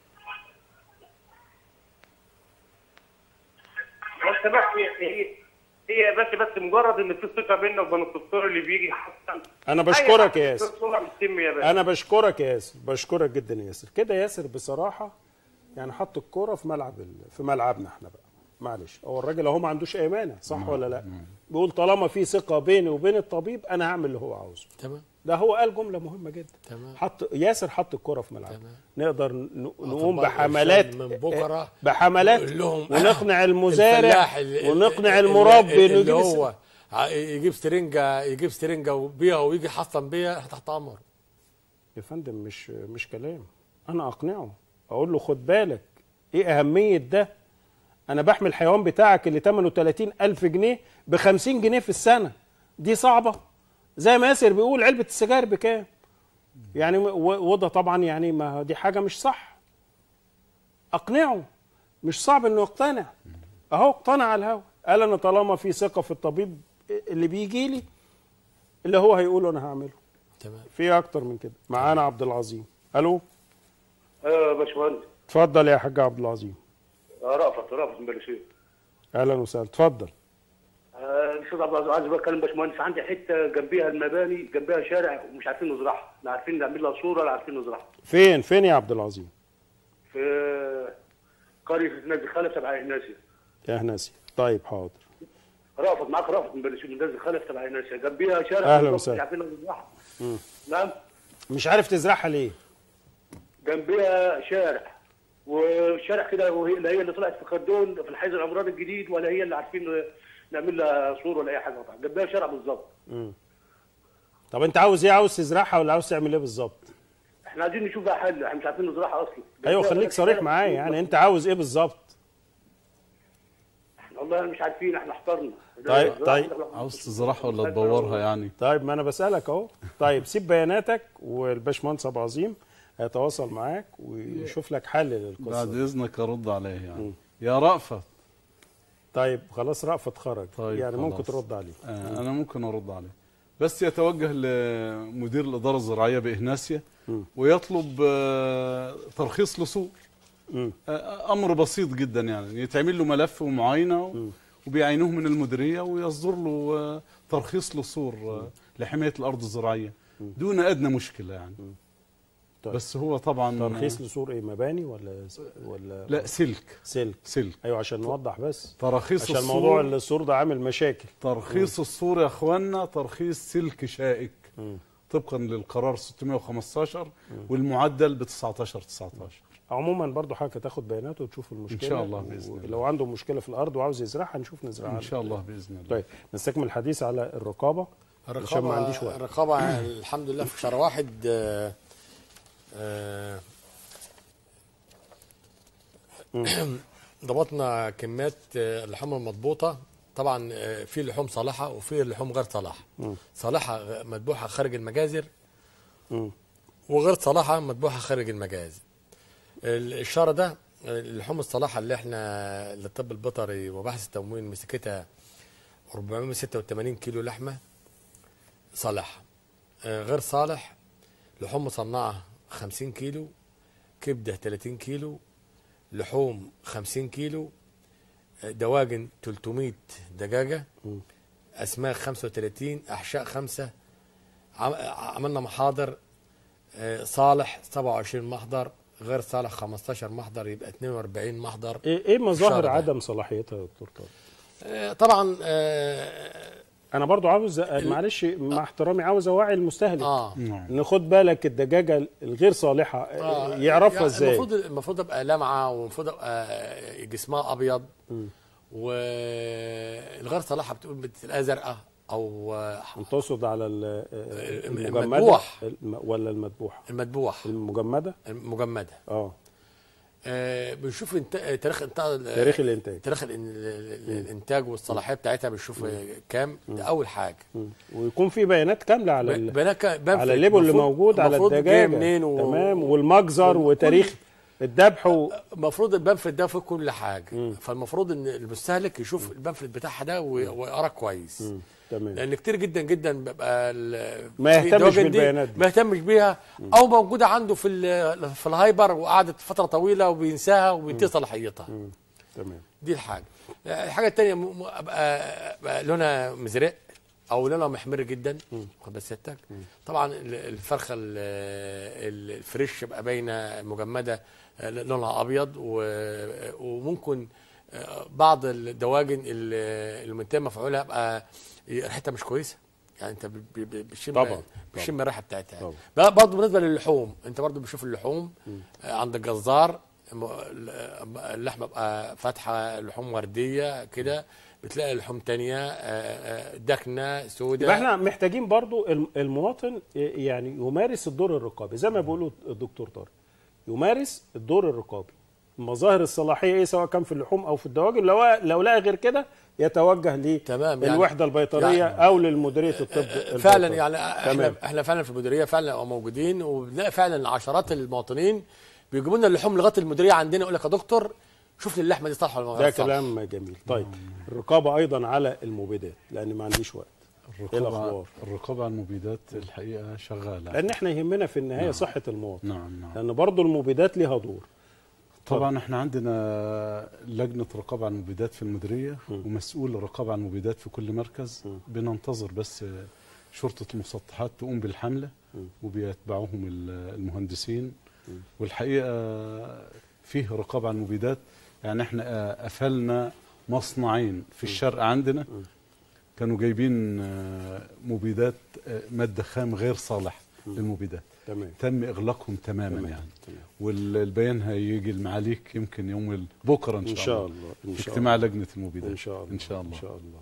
بس بس هي هي بس بس مجرد ان في ثقه بيننا وبين الدكتور اللي بيجي يحصل أنا بشكرك يا ياسر. صوره من السم يا باشا انا بشكرك يا ياسر بشكرك جدا يا ياسر كده ياسر بصراحه يعني حط الكوره في ملعب ال- في ملعبنا احنا بقى معلش هو الراجل اهو ما عندوش اي مانع صح ولا لا بيقول طالما في ثقه بيني وبين الطبيب انا هعمل اللي هو عاوزه تمام ده هو قال جمله مهمه جدا تمام. حط ياسر حط الكوره في ملعبنا تمام. نقدر ن- نقوم طبعاً بحملات الإرشاد من بكرة بحملات نقول لهم ونقنع المزارع الفلاح اللي- ونقنع اللي- المربي انه اللي يجيب هو ع- يجيب سرنجه يجيب سرنجه وبيها ويجي يحصن بيها احنا تحت امر يا فندم مش مش كلام انا اقنعه اقول له خد بالك ايه اهميه ده انا بحمل الحيوان بتاعك اللي ثمنه 30 الف جنيه ب 50 جنيه في السنه دي صعبه زي ما ياسر بيقول علبه السجاير بكام يعني و- وده طبعا يعني ما دي حاجه مش صح اقنعه مش صعب انه يقتنع اهو اقتنع على الهوا قال انا طالما في ثقه في الطبيب اللي بيجي لي اللي هو هيقوله انا هعمله تمام في اكتر من كده معانا عبد العظيم الو ايوه يا باشمهندس اتفضل يا حاج عبد العظيم آه، رأفت رأفت من بلشير اهلا وسهلا اتفضل آه، الاستاذ عبد العزيز عايز بتكلم باشمهندس عندي حته جنبيها المباني جنبيها شارع ومش عارفين نزرعها لا عارفين نعمل لها صوره لا عارفين نزرعها فين فين يا عبد العظيم في قريه نادي خلف تبع هناسيا يا هناسي طيب حاضر رأفت معاك رأفت من بلشير من نادي خلف تبع هناسيا جنبيها شارع أهلا بالظبط وسهلا. مش عارفين نزرعها نعم مش عارف تزرعها ليه جنبيها شارع والشارع كده وهي اللي هي اللي طلعت في خردون في الحيز العمراني الجديد ولا هي اللي عارفين نعمل لها صور ولا اي حاجه طبعا جنبيها شارع بالظبط طب انت عاوز ايه عاوز تزرعها ولا عاوز تعمل ايه بالظبط احنا عايزين نشوف بقى حل احنا مش عارفين نزرعها اصلا ايوه جنبيها خليك هناك صريح شارع معايا يعني انت عاوز ايه بالظبط احنا والله مش عارفين احنا احترنا طيب، طيب. عاوز تزرعها ولا تدورها يعني طيب ما انا بسالك اهو طيب سيب بياناتك والباشمهندس ابو عظيم هيتواصل معاك ويشوف لك حل للقصه بعد دي. اذنك ارد عليه يعني يا رأفت طيب خلاص رأفت خرج طيب يعني ممكن خلاص. ترد عليه آه انا ممكن ارد عليه بس يتوجه لمدير الاداره الزراعيه باهناسيا ويطلب آه ترخيص لسوق مم. آه امر بسيط جدا يعني يتعمل له ملف ومعاينه و- وبيعينوه من المديريه ويصدر له آه ترخيص لصور آه لحمايه الارض الزراعيه دون ادنى مشكله يعني طيب. بس هو طبعا ترخيص لسور ايه مباني ولا ولا لا سلك سلك سلك ايوه عشان نوضح بس تراخيص عشان الصور موضوع السور ده عامل مشاكل ترخيص الصور يا اخوانا ترخيص سلك شائك طبقا للقرار 615 والمعدل ب 19 19 عموما برضو حضرتك هتاخد بياناته وتشوف المشكله إن شاء الله بإذن الله. لو عنده مشكله في الارض وعاوز يزرعها نشوف نزرعها ان شاء الله باذن الله طيب نستكمل الحديث على الرقابه عشان ما عنديش وقت الرقابه الحمد لله في شهر واحد آه، آه، ضبطنا كميات آه، اللحوم المضبوطه طبعا آه، في لحوم صالحه وفي لحوم غير صالحه صالحه غ- مذبوحه خارج المجازر مم. وغير صالحه مذبوحه خارج المجازر ال- الشهر ده اللحوم الصالحه اللي احنا اللي الطب البيطري وبحث التموين مسكتها 486 كيلو لحمه صالحه آه، غير صالح لحوم مصنعه 50 كيلو كبده 30 كيلو لحوم 50 كيلو آه، دواجن 300 دجاجه اسماك 35 احشاء خمسه عم- عملنا محاضر آه، صالح 27 محضر غير صالح 15 محضر يبقى 42 محضر ايه ايه الشهر مظاهر ده. عدم صلاحيتها يا دكتور طارق آه، طبعا آه، انا برضو عاوز معلش مع احترامي عاوز اوعي المستهلك اه نعم ان خد بالك الدجاجه الغير صالحه آه، يعرفها يعني ازاي المفروض المفروض ابقى لامعه والمفروض ابقى جسمها ابيض والغير صلاحها بتقول بتلاقيها زرقاء او آه، انت تقصد على ال- المجمده المدبوح. الم- ولا المذبوحه المدبوح المجمده المجمده اه آه، بنشوف انت... تاريخ انتاج تاريخ الانتاج تاريخ الإن- ال- الانتاج والصلاحيه بتاعتها بنشوف آه، كام ده اول حاجه مم. ويكون في بيانات كامله على ال... بنك... بنفذ. على الليبل اللي المفروض- موجود على المفروض جاي الدجاجه منين و... تمام والمجزر وكل- وتاريخ الذبح و... المفروض البنفلت ده فيه كل حاجه فالمفروض ان المستهلك يشوف البنفلت بتاعها ده و- ويقرا كويس مم. تمام لان كتير جدا جدا بيبقى ال- ما في يهتمش الدواجن دي بالبيانات دي. ما يهتمش بيها او موجوده عنده في ال- في الهايبر وقعدت فتره طويله وبينساها وبينتهي صلاحيتها مم. تمام دي الحاجه الحاجه الثانيه م- م- ابقى أبقى لونها مزرق او لونها محمر جدا واخد بال سيادتك طبعا ال- الفرخه ال- ال- الفريش يبقى باينه مجمده آه، لونها ابيض و- وممكن آه، بعض الدواجن ال- المنتهيه مفعولها يبقى ريحتها مش كويسه يعني انت ب- ب- ب- بتشم طبعاً، بتشم الريحه بتاعتها طبعاً. بقى برضه بالنسبه للحوم انت برضه بتشوف اللحوم آه، عند الجزار م- اللحمه بقى فاتحه لحوم ورديه كده بتلاقي لحوم تانية آه، آه، دكنه سوداء يبقى احنا محتاجين برضو الم- المواطن يعني يمارس الدور الرقابي زي ما بيقولوا الدكتور طارق يمارس الدور الرقابي مظاهر الصلاحيه ايه سواء كان في اللحوم او في الدواجن لو لو لقى غير كده يتوجه تمام، يعني- للوحده البيطريه يعني- او للمديريه الطب فعلا البيطري. يعني احنا تمام. احنا فعلا في المديريه فعلا موجودين وبنلاقي فعلا عشرات المواطنين بيجيبوا لنا اللحوم لغايه المديريه عندنا يقول لك يا دكتور شوف لي اللحمه دي صالحه ولا ده غير صالحة. كلام جميل طيب الرقابه ايضا على المبيدات لان ما عنديش وقت ايه الرقابة الاخبار الرقابة على المبيدات الحقيقة شغالة لان احنا يهمنا في النهايه صحه المواطن نعم نعم لان برضو المبيدات ليها دور طبعا احنا عندنا لجنة رقابة على المبيدات في المديرية ومسؤول الرقابة على المبيدات في كل مركز بننتظر بس شرطة المسطحات تقوم بالحملة وبيتبعوهم ال- المهندسين والحقيقة فيه رقابة على المبيدات يعني احنا قفلنا مصنعين في الشرق عندنا كانوا جايبين آه، مبيدات آه، مادة خام غير صالح للمبيدات تمام تم اغلاقهم تماما تمام. يعني تمام. والبيان هيجي المعاليك يمكن يوم ال- بكره ان ان شاء, شاء الله الله ان في شاء اجتماع الله لجنه المبيدات ان شاء الله ان شاء الله ان شاء الله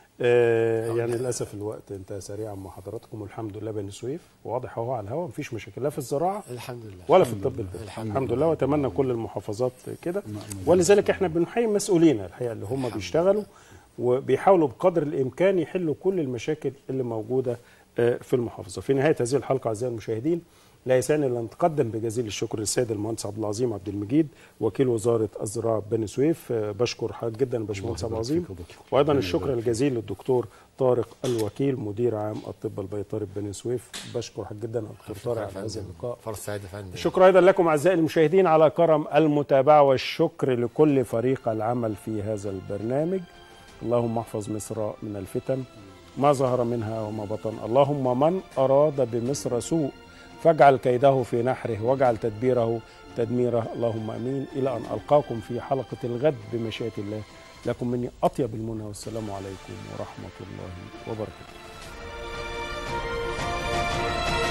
آه يعني للاسف الوقت انتهى سريعا مع حضراتكم والحمد لله بني سويف واضح اهو على الهواء مفيش مشاكل لا في الزراعه الحمد لله ولا في الطب البيطري الحمد الحمد لله واتمنى كل المحافظات كده نعم. ولذلك احنا بنحيي مسؤولينا الحقيقه اللي هم بيشتغلوا وبيحاولوا بقدر الامكان يحلوا كل المشاكل اللي موجوده آه، في المحافظه في نهايه هذه الحلقه اعزائي المشاهدين لا يسعني الا ان نتقدم بجزيل الشكر للسيد المهندس عبد العظيم عبد المجيد وكيل وزاره الزراعه بني سويف آه، بشكر حضرتك جدا يا باشمهندس عبد يبارك العظيم فيك يا دكتور. وايضا ربنا الشكر يبارك الجزيل للدكتور طارق الوكيل مدير عام الطب البيطري بني سويف بشكر حضرتك جدا يا دكتور طارق على هذا اللقاء فرصه سعيده يا فندم الشكر ايضا لكم اعزائي المشاهدين على كرم المتابعه والشكر لكل فريق العمل في هذا البرنامج اللهم احفظ مصر من الفتن ما ظهر منها وما بطن اللهم من اراد بمصر سوء فاجعل كيده في نحره واجعل تدبيره تدميره اللهم امين الى ان القاكم في حلقه الغد بمشيئه الله لكم مني اطيب المنى والسلام عليكم ورحمه الله وبركاته